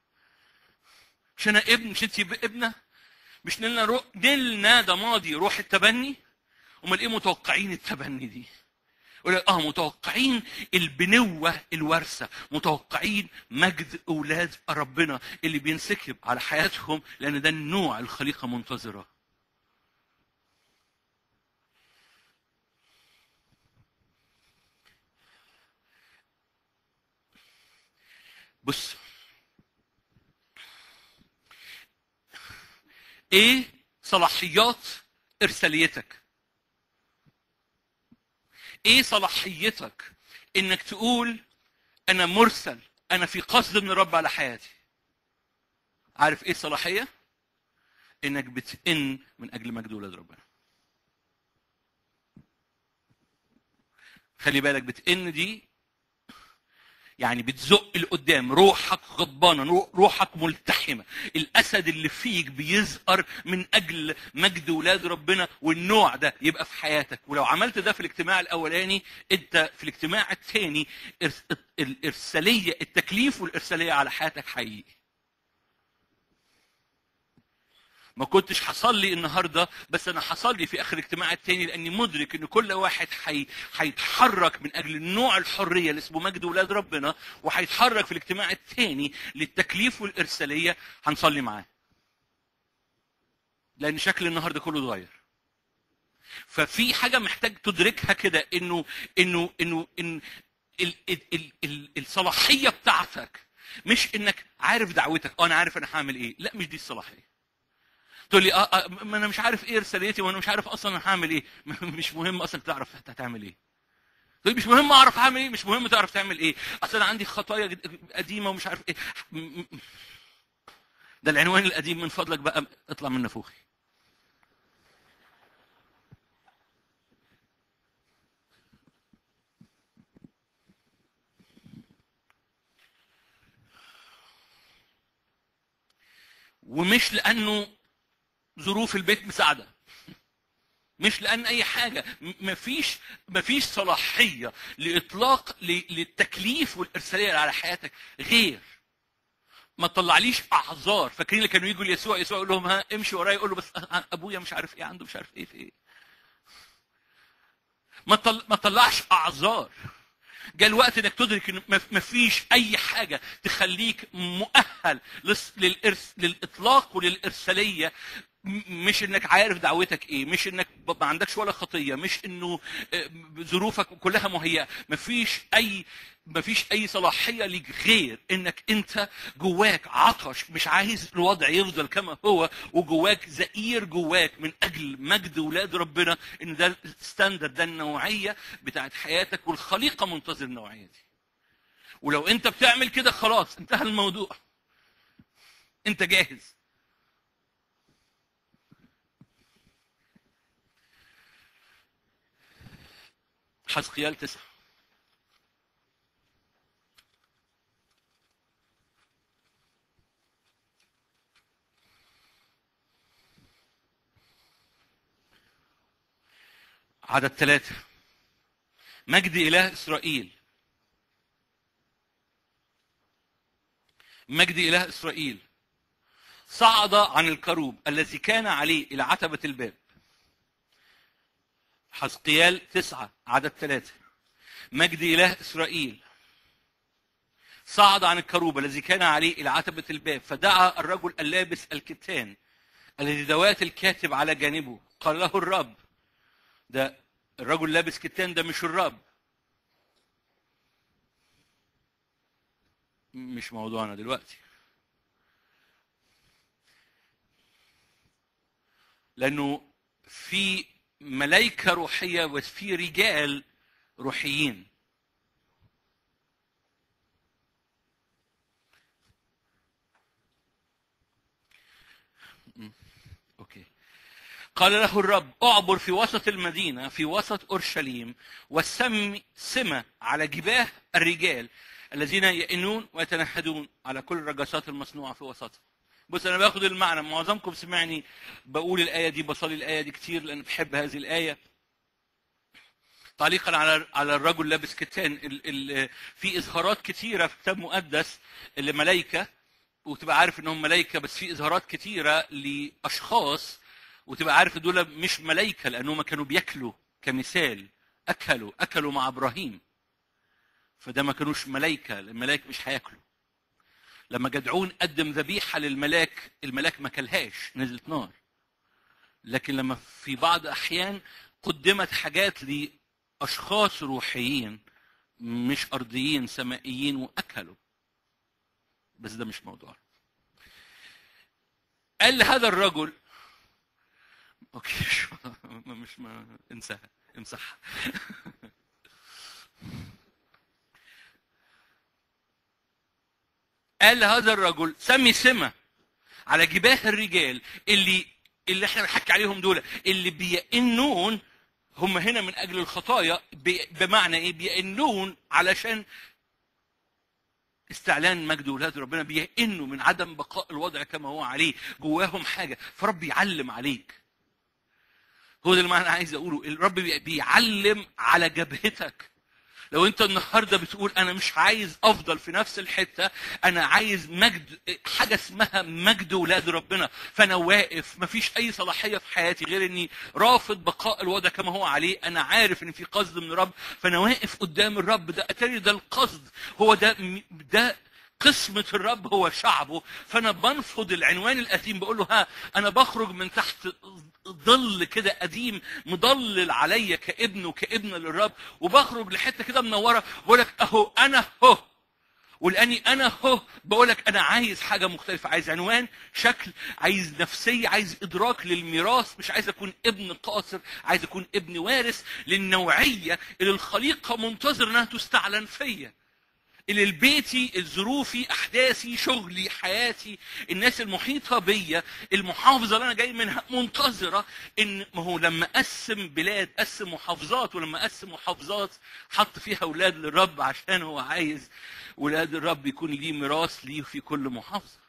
[SPEAKER 1] مش انا ابن مش انت ابنه مش نلنا رو... نلنا ده ماضي روح التبني امال ايه متوقعين التبني دي يقول لك اه متوقعين البنوه الوارثه متوقعين مجد اولاد ربنا اللي بينسكب على حياتهم لان ده النوع الخليقه منتظره بص ايه صلاحيات ارساليتك ايه صلاحيتك انك تقول انا مرسل انا في قصد من الرب على حياتي عارف ايه الصلاحيه انك بتئن من اجل مجد ولاد ربنا خلي بالك بتئن دي يعني بتزق لقدام روحك غضبانه روحك ملتحمه الاسد اللي فيك بيزقر من اجل مجد ولاد ربنا والنوع ده يبقى في حياتك ولو عملت ده في الاجتماع الاولاني انت في الاجتماع الثاني الارساليه التكليف والارساليه على حياتك حقيقي ما كنتش حصل لي النهارده بس انا حصل لي في اخر الاجتماع التاني لاني مدرك ان كل واحد حي... هيتحرك من اجل النوع الحريه اللي اسمه مجد ولاد ربنا وهيتحرك في الاجتماع التاني للتكليف والارساليه هنصلي معاه. لان شكل النهارده كله اتغير. ففي حاجه محتاج تدركها كده انه انه انه ان ال... ال... ال... ال... الصلاحيه بتاعتك مش انك عارف دعوتك اه انا عارف انا هعمل ايه لا مش دي الصلاحيه تقول لي آه, آه ما انا مش عارف ايه رسالتي وانا مش عارف اصلا انا هعمل ايه مش مهم اصلا تعرف هتعمل ايه تقول مش مهم اعرف هعمل ايه مش مهم تعرف تعمل ايه اصل انا عندي خطايا قديمه ومش عارف ايه ده العنوان القديم من فضلك بقى اطلع من نفوخي ومش لانه ظروف البيت مساعده مش لان اي حاجه مفيش مفيش صلاحيه لاطلاق للتكليف والارساليه على حياتك غير ما تطلعليش اعذار فاكرين اللي كانوا يجوا ليسوع يسوع يقول لهم ها امشي ورايا يقول له بس ابويا مش عارف ايه عنده مش عارف ايه في ايه ما طل... ما تطلعش اعذار جاء الوقت انك تدرك ان مفيش اي حاجه تخليك مؤهل للإرس... للاطلاق وللارساليه مش انك عارف دعوتك ايه مش انك ما عندكش ولا خطيه مش انه ظروفك كلها مهيئه مفيش اي مفيش اي صلاحيه ليك غير انك انت جواك عطش مش عايز الوضع يفضل كما هو وجواك زئير جواك من اجل مجد ولاد ربنا ان ده الستاندرد ده النوعيه بتاعت حياتك والخليقه منتظر النوعيه دي ولو انت بتعمل كده خلاص انتهى الموضوع انت جاهز حزقيال تسعة عدد ثلاثة مجد إله إسرائيل مجد إله إسرائيل صعد عن الكروب الذي كان عليه إلى عتبة الباب حزقيال تسعة عدد ثلاثة مجد إله إسرائيل صعد عن الكروب الذي كان عليه إلى عتبة الباب فدعا الرجل اللابس الكتان الذي دوات الكاتب على جانبه قال له الرب ده الرجل لابس كتان ده مش الرب مش موضوعنا دلوقتي لأنه في ملائكة روحية وفي رجال روحيين اوكي قال له الرب اعبر في وسط المدينه في وسط اورشليم والسم سمه على جباه الرجال الذين يئنون ويتنهدون على كل الرجاسات المصنوعه في وسطهم بص انا باخد المعنى معظمكم سمعني بقول الايه دي بصلي الايه دي كتير لان بحب هذه الايه تعليقا على على الرجل لابس كتان ال ال في اظهارات كتيره في كتاب مقدس لملائكه وتبقى عارف انهم ملائكه بس في اظهارات كتيره لاشخاص وتبقى عارف دول مش ملائكه لانهم كانوا بياكلوا كمثال اكلوا اكلوا مع ابراهيم فده ما كانوش ملائكه الملائكه مش هياكلوا لما جدعون قدم ذبيحه للملاك الملاك ما كلهاش نزلت نار لكن لما في بعض احيان قدمت حاجات لاشخاص روحيين مش ارضيين سمائيين واكلوا بس ده مش موضوع قال لهذا الرجل اوكي مش مش ما انساها امسحها قال لهذا الرجل سمي سمة على جباه الرجال اللي اللي احنا بنحكي عليهم دول اللي بيئنون هم هنا من اجل الخطايا بي- بمعنى ايه بيئنون علشان استعلان مجد ولاد ربنا بيئنوا من عدم بقاء الوضع كما هو عليه جواهم حاجه فرب يعلم عليك هو ده اللي انا عايز اقوله الرب بي- بيعلم على جبهتك لو انت النهارده بتقول انا مش عايز افضل في نفس الحته انا عايز مجد حاجه اسمها مجد ولاد ربنا فانا واقف مفيش اي صلاحيه في حياتي غير اني رافض بقاء الوضع كما هو عليه انا عارف ان في قصد من الرب فانا واقف قدام الرب ده اتاري ده القصد هو ده ده قسمة الرب هو شعبه فأنا بنفض العنوان القديم بقول له ها أنا بخرج من تحت ظل كده قديم مضلل عليا كابن وكابن للرب وبخرج لحتة كده منورة بقول لك أهو أنا هو ولاني انا هو بقول لك انا عايز حاجه مختلفه عايز عنوان شكل عايز نفسيه عايز ادراك للميراث مش عايز اكون ابن قاصر عايز اكون ابن وارث للنوعيه اللي الخليقه منتظر انها تستعلن فيا اللي البيتي الظروفي احداثي شغلي حياتي الناس المحيطه بيا المحافظه اللي انا جاي منها منتظره ان ما هو لما قسم بلاد قسم محافظات ولما قسم محافظات حط فيها اولاد للرب عشان هو عايز ولاد الرب يكون ليه ميراث ليه في كل محافظه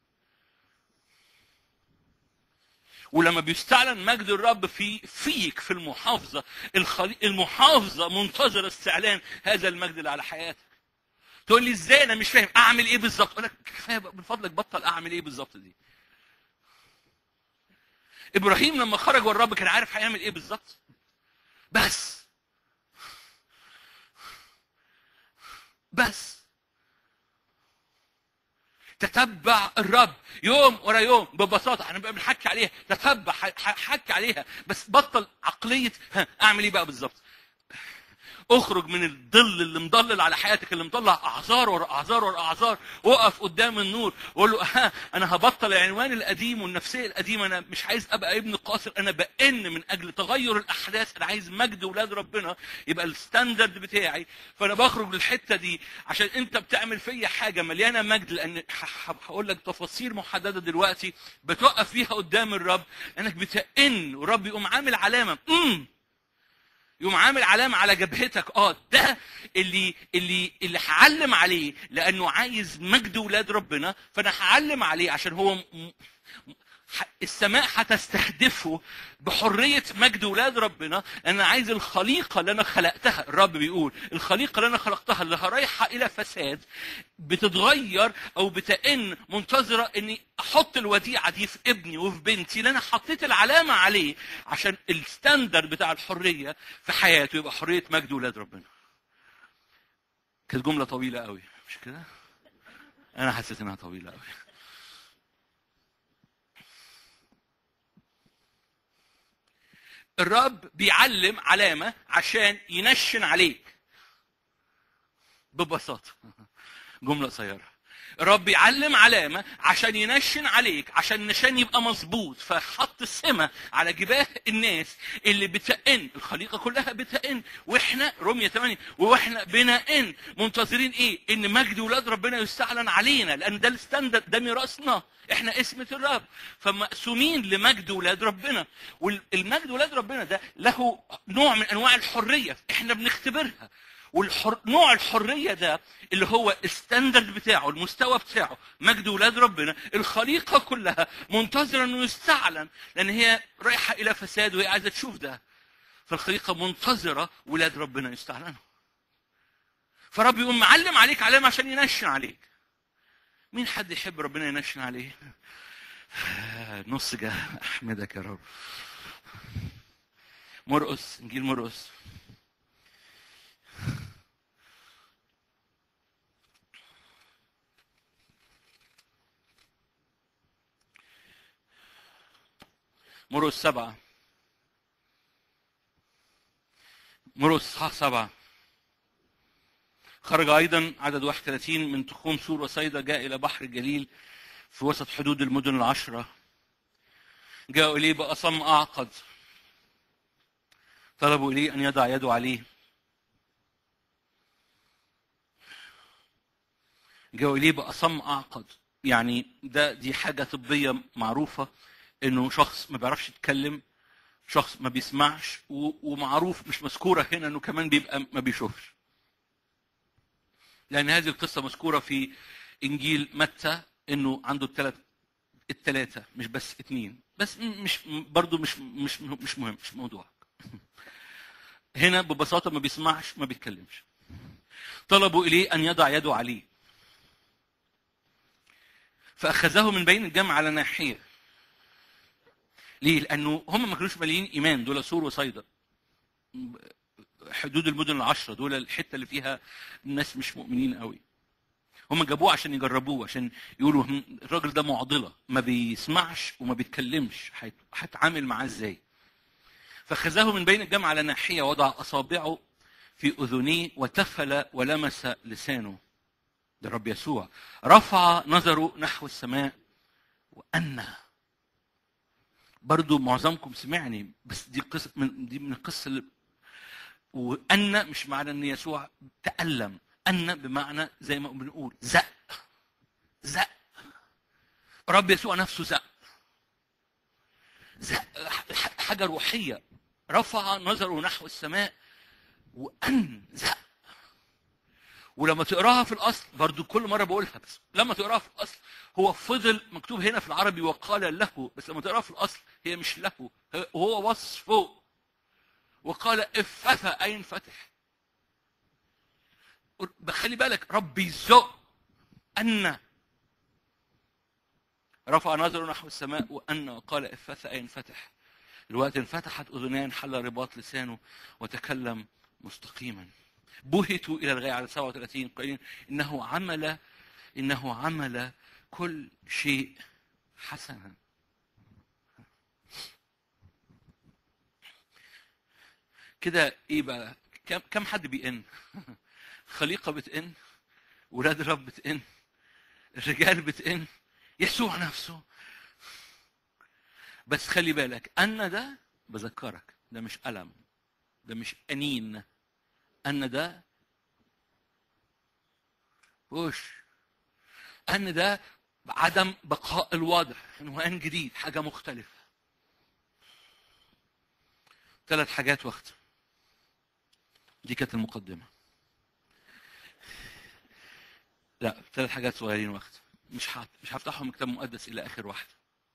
[SPEAKER 1] ولما بيستعلن مجد الرب في فيك في المحافظه الخلي... المحافظه منتظره استعلان هذا المجد اللي على حياتك تقول لي ازاي انا مش فاهم اعمل ايه بالظبط اقول لك كفايه بقى، من فضلك بطل اعمل ايه بالظبط دي ابراهيم لما خرج والرب كان عارف هيعمل ايه بالظبط بس بس تتبع الرب يوم ورا يوم ببساطه احنا بقى بنحكي عليها تتبع ح- ح- حكي عليها بس بطل عقليه ها اعمل ايه بقى بالظبط اخرج من الظل اللي مضلل على حياتك اللي مطلع اعذار ورا اعذار ورا اعذار وقف قدام النور وقول له ها انا هبطل العنوان القديم والنفسيه القديمه انا مش عايز ابقى ابن قاصر انا بئن من اجل تغير الاحداث انا عايز مجد ولاد ربنا يبقى الستاندرد بتاعي فانا بخرج للحته دي عشان انت بتعمل فيا حاجه مليانه مجد لان ح- ح- هقول لك تفاصيل محدده دلوقتي بتوقف فيها قدام الرب انك بتئن والرب يقوم عامل علامه امم يقوم عامل علامة على جبهتك اه ده اللي اللي اللي هعلم عليه لأنه عايز مجد ولاد ربنا فأنا هعلم عليه عشان هو م- م- ح- السماء هتستهدفه بحرية مجد ولاد ربنا أنا عايز الخليقة اللي أنا خلقتها الرب بيقول الخليقة اللي أنا خلقتها اللي رايحة إلى فساد بتتغير أو بتئن منتظرة إني أحط الوديعة دي في ابني وفي بنتي اللي أنا حطيت العلامة عليه عشان الستاندرد بتاع الحرية في حياته يبقى حرية مجد ولاد ربنا كانت جملة طويلة قوي مش كده؟ أنا حسيت إنها طويلة قوي الرب بيعلم علامة عشان ينشن عليك ببساطة جملة قصيرة الرب بيعلم علامة عشان ينشن عليك عشان النشان يبقى مظبوط فحط السمة على جباه الناس اللي بتئن الخليقة كلها بتئن واحنا رمية 8 واحنا بنئن منتظرين ايه ان مجد ولاد ربنا يستعلن علينا لان ده الستاندرد ده ميراثنا احنا اسمة الرب فمقسومين لمجد ولاد ربنا والمجد ولاد ربنا ده له نوع من انواع الحرية احنا بنختبرها والحر... نوع الحريه ده اللي هو الستاندرد بتاعه المستوى بتاعه مجد ولاد ربنا الخليقه كلها منتظره انه يستعلن لان هي رايحه الى فساد وهي عايزه تشوف ده فالخليقه منتظره ولاد ربنا يستعلنوا فرب يقوم معلم عليك علامه عشان ينشن عليك مين حد يحب ربنا ينشن عليه نص جه احمدك يا رب مرقس انجيل مرقس مرقس سبعة مرقس اصحاح سبعة خرج أيضا عدد 31 من تخوم سور وصيدا جاء إلى بحر الجليل في وسط حدود المدن العشرة جاءوا إليه بأصم أعقد طلبوا إليه أن يضع يده عليه جاءوا إليه بأصم أعقد يعني ده دي حاجة طبية معروفة إنه شخص ما بيعرفش يتكلم شخص ما بيسمعش و- ومعروف مش مذكورة هنا إنه كمان بيبقى ما بيشوفش لأن هذه القصة مذكورة في إنجيل متى إنه عنده الثلاث الثلاثة مش بس اتنين بس م- مش برضو مش مش مش مهم مش موضوع هنا ببساطة ما بيسمعش ما بيتكلمش طلبوا إليه أن يضع يده عليه فأخذه من بين الجمع على ناحية ليه؟ لأنه هم ما كانوش مالين إيمان دول سور وصيدا حدود المدن العشرة دول الحتة اللي فيها الناس مش مؤمنين قوي هم جابوه عشان يجربوه عشان يقولوا هم- الراجل ده معضلة ما بيسمعش وما بيتكلمش هيت- هتعامل معاه ازاي فخذه من بين الجمع على ناحية وضع أصابعه في أذنيه وتفل ولمس لسانه ده الرب يسوع رفع نظره نحو السماء وأنى برضو معظمكم سمعني بس دي قصة من دي من القصة اللي وأن مش معنى أن يسوع تألم أن بمعنى زي ما بنقول زق زق رب يسوع نفسه زق زق ح- حاجة روحية رفع نظره نحو السماء وأن زق ولما تقراها في الاصل برضو كل مره بقولها بس لما تقراها في الاصل هو فضل مكتوب هنا في العربي وقال له بس لما تقراها في الاصل هي مش له هو وصفه وقال افتثى اي انفتح خلي بالك ربي يزق ان رفع نظره نحو السماء وان وقال افتثى اي انفتح الوقت انفتحت اذنيه انحل رباط لسانه وتكلم مستقيما بهتوا الى الغايه على 37 قائلين انه عمل انه عمل كل شيء حسنا كده ايه بقى كم كم حد بيئن خليقه بتئن ولاد الرب بتئن الرجال بتئن يسوع نفسه بس خلي بالك ان ده بذكرك ده مش الم ده مش انين ان ده وش ان ده عدم بقاء الوضع عنوان جديد حاجه مختلفه ثلاث حاجات واختم دي كانت المقدمه لا ثلاث حاجات صغيرين واختم مش هت... مش هفتحهم كتاب مقدس الى اخر واحده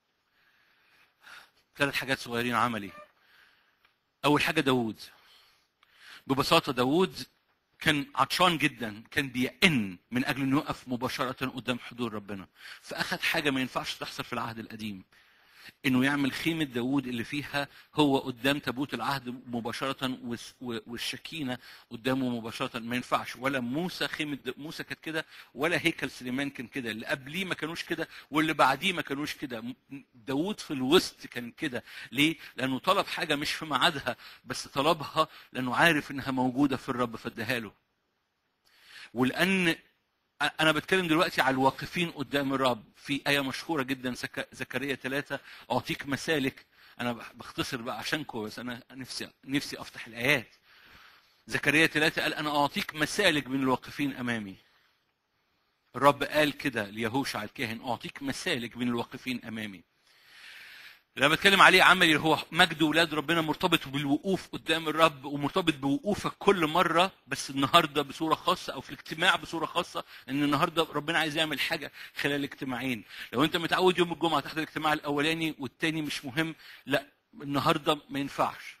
[SPEAKER 1] ثلاث حاجات صغيرين عملي اول حاجه داوود ببساطه داوود كان عطشان جدا كان بيئن من اجل انه يقف مباشره قدام حضور ربنا فاخذ حاجه ما ينفعش تحصل في العهد القديم انه يعمل خيمه داوود اللي فيها هو قدام تابوت العهد مباشره والس- والشكينه قدامه مباشره ما ينفعش ولا موسى خيمه د- موسى كانت كده ولا هيكل سليمان كان كده اللي قبليه ما كانوش كده واللي بعديه ما كانوش كده م- داوود في الوسط كان كده ليه لانه طلب حاجه مش في ميعادها بس طلبها لانه عارف انها موجوده في الرب فاداها له ولان انا بتكلم دلوقتي على الواقفين قدام الرب في ايه مشهوره جدا زك- زكريا ثلاثة اعطيك مسالك انا بخ- بختصر بقى عشانكم بس انا نفسي نفسي افتح الايات زكريا ثلاثة قال انا اعطيك مسالك من الواقفين امامي الرب قال كده ليهوشع الكاهن اعطيك مسالك من الواقفين امامي لما بتكلم عليه عملي هو مجد ولاد ربنا مرتبط بالوقوف قدام الرب ومرتبط بوقوفك كل مره بس النهارده بصوره خاصه او في الاجتماع بصوره خاصه ان النهارده ربنا عايز يعمل حاجه خلال الاجتماعين لو انت متعود يوم الجمعه تحضر الاجتماع الاولاني والتاني مش مهم لا النهارده ما ينفعش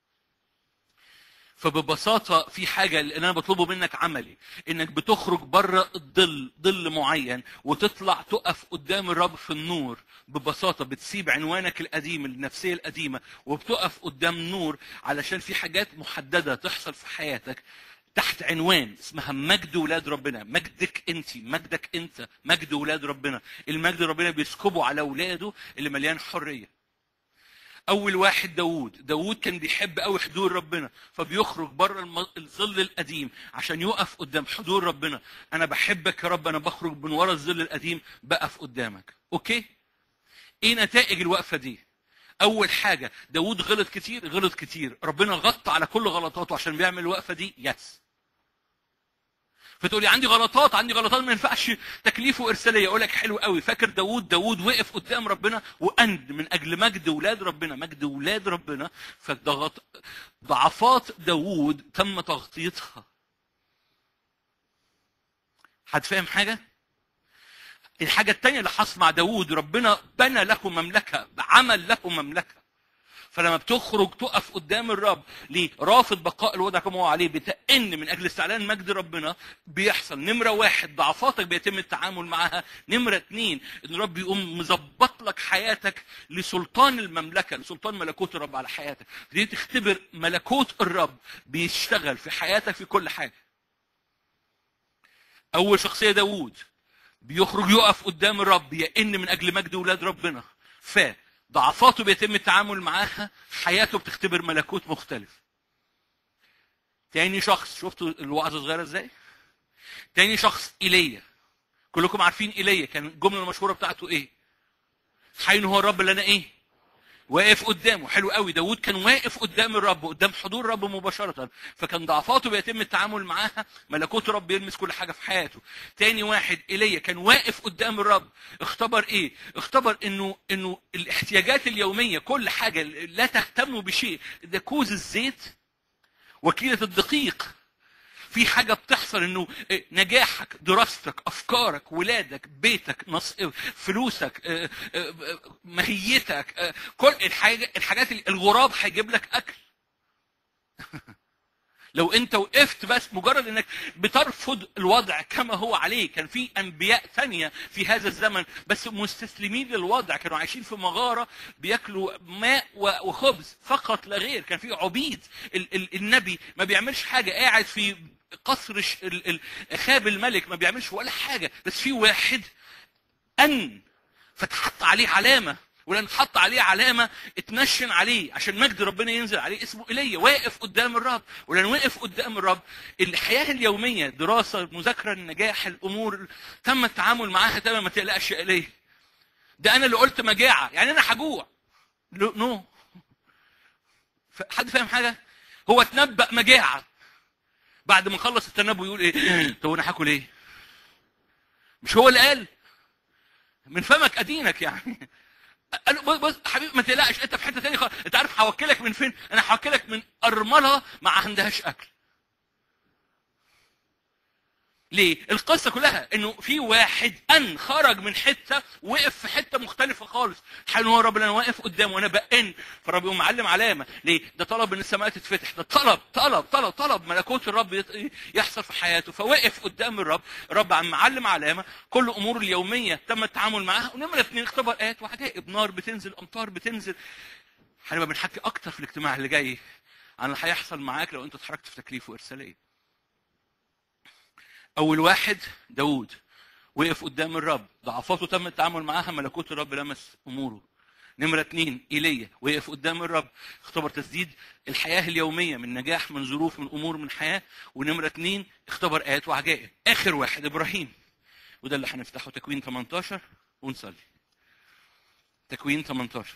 [SPEAKER 1] فببساطه في حاجه اللي انا بطلبه منك عملي انك بتخرج بره الظل ظل معين وتطلع تقف قدام الرب في النور ببساطه بتسيب عنوانك القديم النفسيه القديمه وبتقف قدام نور علشان في حاجات محدده تحصل في حياتك تحت عنوان اسمها مجد ولاد ربنا مجدك انت مجدك انت مجد ولاد ربنا المجد ربنا بيسكبه على اولاده اللي مليان حريه اول واحد داوود داوود كان بيحب قوي حضور ربنا فبيخرج بره الم- الظل القديم عشان يقف قدام حضور ربنا انا بحبك يا رب انا بخرج من ورا الظل القديم بقف قدامك اوكي ايه نتائج الوقفه دي اول حاجه داوود غلط كتير غلط كتير ربنا غطى على كل غلطاته عشان بيعمل الوقفه دي يس فتقولي عندي غلطات عندي غلطات ما ينفعش تكليف وارساليه اقول لك حلو قوي فاكر داوود داوود وقف قدام ربنا واند من اجل مجد ولاد ربنا مجد ولاد ربنا فضغط ضعفات داوود تم تغطيتها حد فاهم حاجه الحاجه الثانيه اللي حصل مع داوود ربنا بنى له مملكه عمل له مملكه فلما بتخرج تقف قدام الرب ليه؟ رافض بقاء الوضع كما هو عليه بتأن من اجل استعلان مجد ربنا بيحصل نمره واحد ضعفاتك بيتم التعامل معاها نمره اثنين ان الرب يقوم مظبط لك حياتك لسلطان المملكه لسلطان ملكوت الرب على حياتك دي تختبر ملكوت الرب بيشتغل في حياتك في كل حاجه اول شخصيه داوود بيخرج يقف قدام الرب يئن من اجل مجد ولاد ربنا فضعفاته بيتم التعامل معاها حياته بتختبر ملكوت مختلف تاني شخص شفتوا الوعظه صغيره ازاي تاني شخص ايليا كلكم عارفين ايليا كان الجمله المشهوره بتاعته ايه حين هو الرب اللي انا ايه واقف قدامه حلو قوي داود كان واقف قدام الرب قدام حضور الرب مباشرة فكان ضعفاته بيتم التعامل معاها ملكوت الرب يلمس كل حاجة في حياته تاني واحد ايليا كان واقف قدام الرب اختبر ايه اختبر انه انه الاحتياجات اليومية كل حاجة لا تهتم بشيء ده كوز الزيت وكيلة الدقيق في حاجة بتحصل انه نجاحك دراستك افكارك ولادك بيتك نص فلوسك اه، اه، ماهيتك اه، كل الحاجة الحاجات اللي- الغراب هيجيب لك اكل لو انت وقفت بس مجرد انك بترفض الوضع كما هو عليه كان في انبياء ثانيه في هذا الزمن بس مستسلمين للوضع كانوا عايشين في مغاره بياكلوا ماء و- وخبز فقط لا غير كان في عبيد ال- ال- النبي ما بيعملش حاجه قاعد في قصر ش- ال- ال- خاب الملك ما بيعملش ولا حاجه بس في واحد ان فتحط عليه علامه ولان حط عليه علامه اتنشن عليه عشان مجد ربنا ينزل عليه اسمه ايليا واقف قدام الرب ولان وقف قدام الرب الحياه اليوميه دراسه مذاكره النجاح الامور تم التعامل معاها تمام ما تقلقش يا ايليا ده انا اللي قلت مجاعه يعني انا هجوع لو- نو ف- حد فاهم حاجه هو تنبأ مجاعه بعد ما خلص التنبؤ يقول ايه طب انا هاكل ايه مش هو اللي قال من فمك ادينك يعني قال له بص بص حبيبي ما تقلقش انت في حته ثانيه خالص انت عارف هوكلك من فين انا هوكلك من ارمله ما عندهاش اكل ليه؟ القصة كلها انه في واحد ان خرج من حتة وقف في حتة مختلفة خالص حين هو رب انا واقف قدامه وانا بأن فالرب يقوم معلم علامة ليه؟ ده طلب ان السماء تتفتح ده طلب طلب طلب طلب ملكوت الرب يط- يحصل في حياته فوقف قدام الرب الرب عم معلم علامة كل امور اليومية تم التعامل معاها ونمرة اثنين اختبر ايات وعجائب نار بتنزل امطار بتنزل هنبقى بنحكي اكتر في الاجتماع اللي جاي عن اللي هيحصل معاك لو انت اتحركت في تكليف وارساليه اول واحد داوود وقف قدام الرب ضعفاته تم التعامل معاها ملكوت الرب لمس اموره نمرة اتنين ايليا وقف قدام الرب اختبر تسديد الحياة اليومية من نجاح من ظروف من امور من حياة ونمرة اتنين اختبر ايات وعجائب اخر واحد ابراهيم وده اللي هنفتحه تكوين 18 ونصلي تكوين 18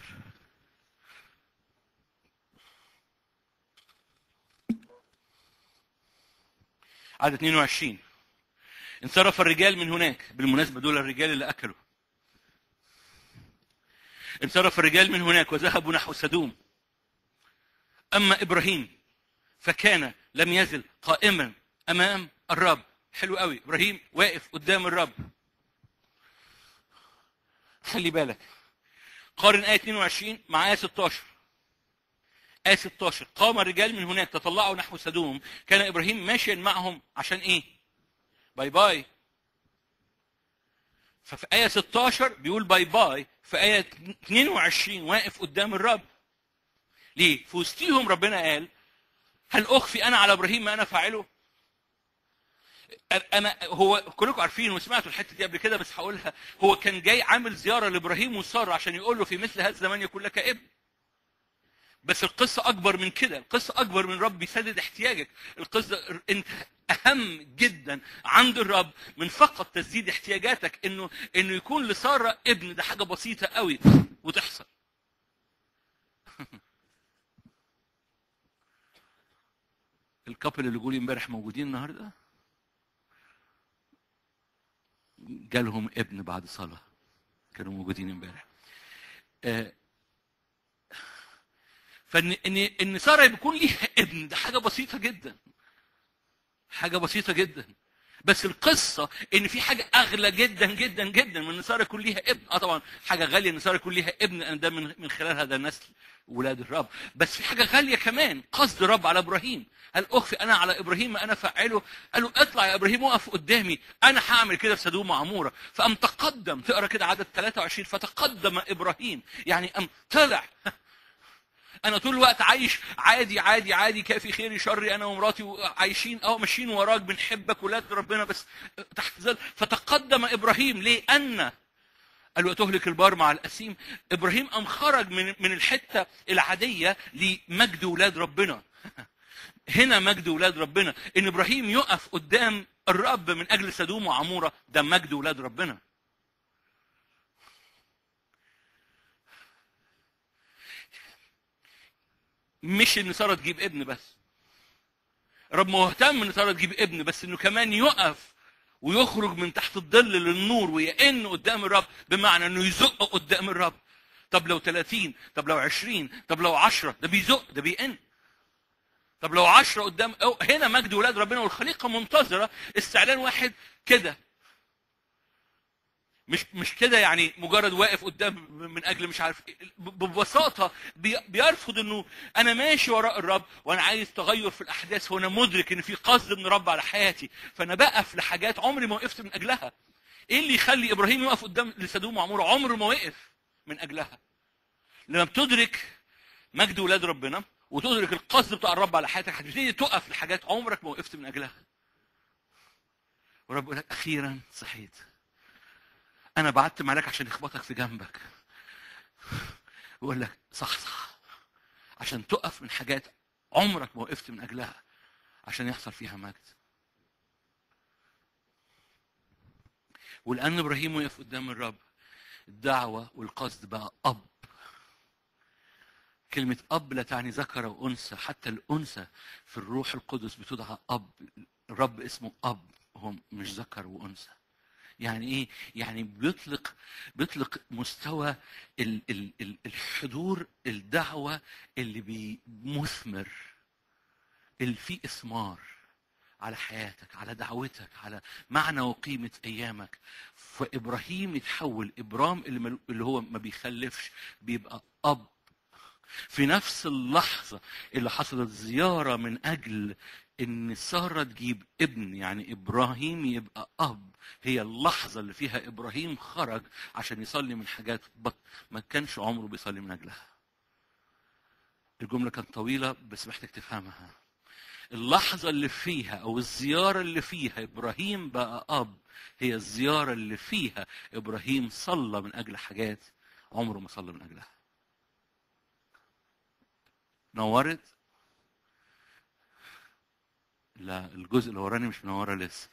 [SPEAKER 1] عدد 22 انصرف الرجال من هناك بالمناسبة دول الرجال اللي أكلوا انصرف الرجال من هناك وذهبوا نحو سدوم أما إبراهيم فكان لم يزل قائما أمام الرب حلو قوي إبراهيم واقف قدام الرب خلي بالك قارن آية 22 مع آية 16 آية 16 قام الرجال من هناك تطلعوا نحو سدوم كان إبراهيم ماشيا معهم عشان إيه؟ باي باي ففي آية 16 بيقول باي باي في آية 22 واقف قدام الرب ليه؟ في وسطيهم ربنا قال هل أخفي أنا على إبراهيم ما أنا فاعله؟ انا هو كلكم عارفين وسمعتوا الحته دي قبل كده بس هقولها هو كان جاي عامل زياره لابراهيم وساره عشان يقول له في مثل هذا الزمان يكون لك ابن بس القصة أكبر من كده، القصة أكبر من رب يسدد احتياجك، القصة أنت أهم جدا عند الرب من فقط تسديد احتياجاتك إنه إنه يكون لسارة ابن ده حاجة بسيطة قوي وتحصل. الكابل اللي جولي امبارح موجودين النهارده؟ جالهم ابن بعد صلاة كانوا موجودين امبارح. آه، فان ان ان ساره بيكون ليها ابن ده حاجه بسيطه جدا حاجه بسيطه جدا بس القصه ان في حاجه اغلى جدا جدا جدا من ان ساره يكون ليها ابن اه طبعا حاجه غاليه ان ساره يكون ليها ابن لان ده من من خلال هذا النسل ولاد الرب بس في حاجه غاليه كمان قصد الرب على ابراهيم قال اخفي انا على ابراهيم ما انا فاعله قال له اطلع يا ابراهيم وقف قدامي انا هعمل كده في سدوم وعموره فقام تقدم تقرا كده عدد 23 فتقدم ابراهيم يعني قام طلع انا طول الوقت عايش عادي عادي عادي كافي خيري شري انا ومراتي عايشين اه ماشيين وراك بنحبك ولاد ربنا بس تحت ظل فتقدم ابراهيم ليه ان قال وتهلك البار مع الاسيم ابراهيم قام خرج من من الحته العاديه لمجد ولاد ربنا هنا مجد ولاد ربنا ان ابراهيم يقف قدام الرب من اجل سدوم وعموره ده مجد ولاد ربنا مش ان ساره تجيب ابن بس رب مهتم ان ساره تجيب ابن بس انه كمان يقف ويخرج من تحت الظل للنور ويئن قدام الرب بمعنى انه يزق قدام الرب طب لو 30 طب لو 20 طب لو 10 ده بيزق ده بيئن طب لو 10 قدام أو هنا مجد ولاد ربنا والخليقه منتظره استعلان واحد كده مش مش كده يعني مجرد واقف قدام من اجل مش عارف إيه. ببساطه بي- بيرفض انه انا ماشي وراء الرب وانا عايز تغير في الاحداث وانا مدرك ان في قصد من الرب على حياتي فانا بقف لحاجات عمري ما وقفت من اجلها ايه اللي يخلي ابراهيم يقف قدام لسدوم وعموره عمره ما وقف من اجلها لما بتدرك مجد ولاد ربنا وتدرك القصد بتاع الرب على حياتك هتبتدي تقف لحاجات عمرك ما وقفت من اجلها ورب يقول لك اخيرا صحيت انا بعت معاك عشان يخبطك في جنبك ويقول لك صح صح عشان تقف من حاجات عمرك ما وقفت من اجلها عشان يحصل فيها مجد ولان ابراهيم وقف قدام الرب الدعوه والقصد بقى اب كلمة أب لا تعني ذكر وأنثى حتى الأنثى في الروح القدس بتدعى أب الرب اسمه أب هو مش ذكر وأنثى يعني ايه يعني بيطلق بيطلق مستوى ال ال ال الحضور الدعوه اللي بيثمر اللي فيه اثمار على حياتك على دعوتك على معنى وقيمه ايامك فابراهيم يتحول ابرام اللي, مل- اللي هو ما بيخلفش بيبقى اب في نفس اللحظة اللي حصلت زيارة من أجل إن سارة تجيب ابن يعني إبراهيم يبقى أب هي اللحظة اللي فيها إبراهيم خرج عشان يصلي من حاجات بط ما كانش عمره بيصلي من أجلها الجملة كانت طويلة بس محتاج تفهمها اللحظة اللي فيها أو الزيارة اللي فيها إبراهيم بقى أب هي الزيارة اللي فيها إبراهيم صلى من أجل حاجات عمره ما صلى من أجلها نورت لا الجزء اللي وراني مش منوره لسه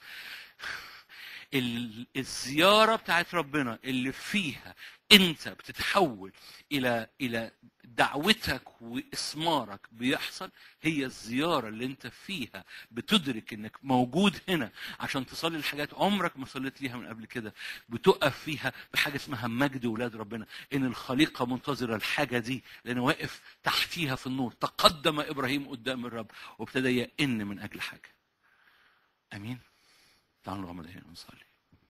[SPEAKER 1] ال- الزياره بتاعت ربنا اللي فيها انت بتتحول الى الى دعوتك واثمارك بيحصل هي الزياره اللي انت فيها بتدرك انك موجود هنا عشان تصلي لحاجات عمرك ما صليت ليها من قبل كده بتقف فيها بحاجه اسمها مجد ولاد ربنا ان الخليقه منتظره الحاجه دي لان واقف تحتيها في النور تقدم ابراهيم قدام الرب وابتدى يئن من اجل حاجه امين تعالوا نغمض عينينا ونصلي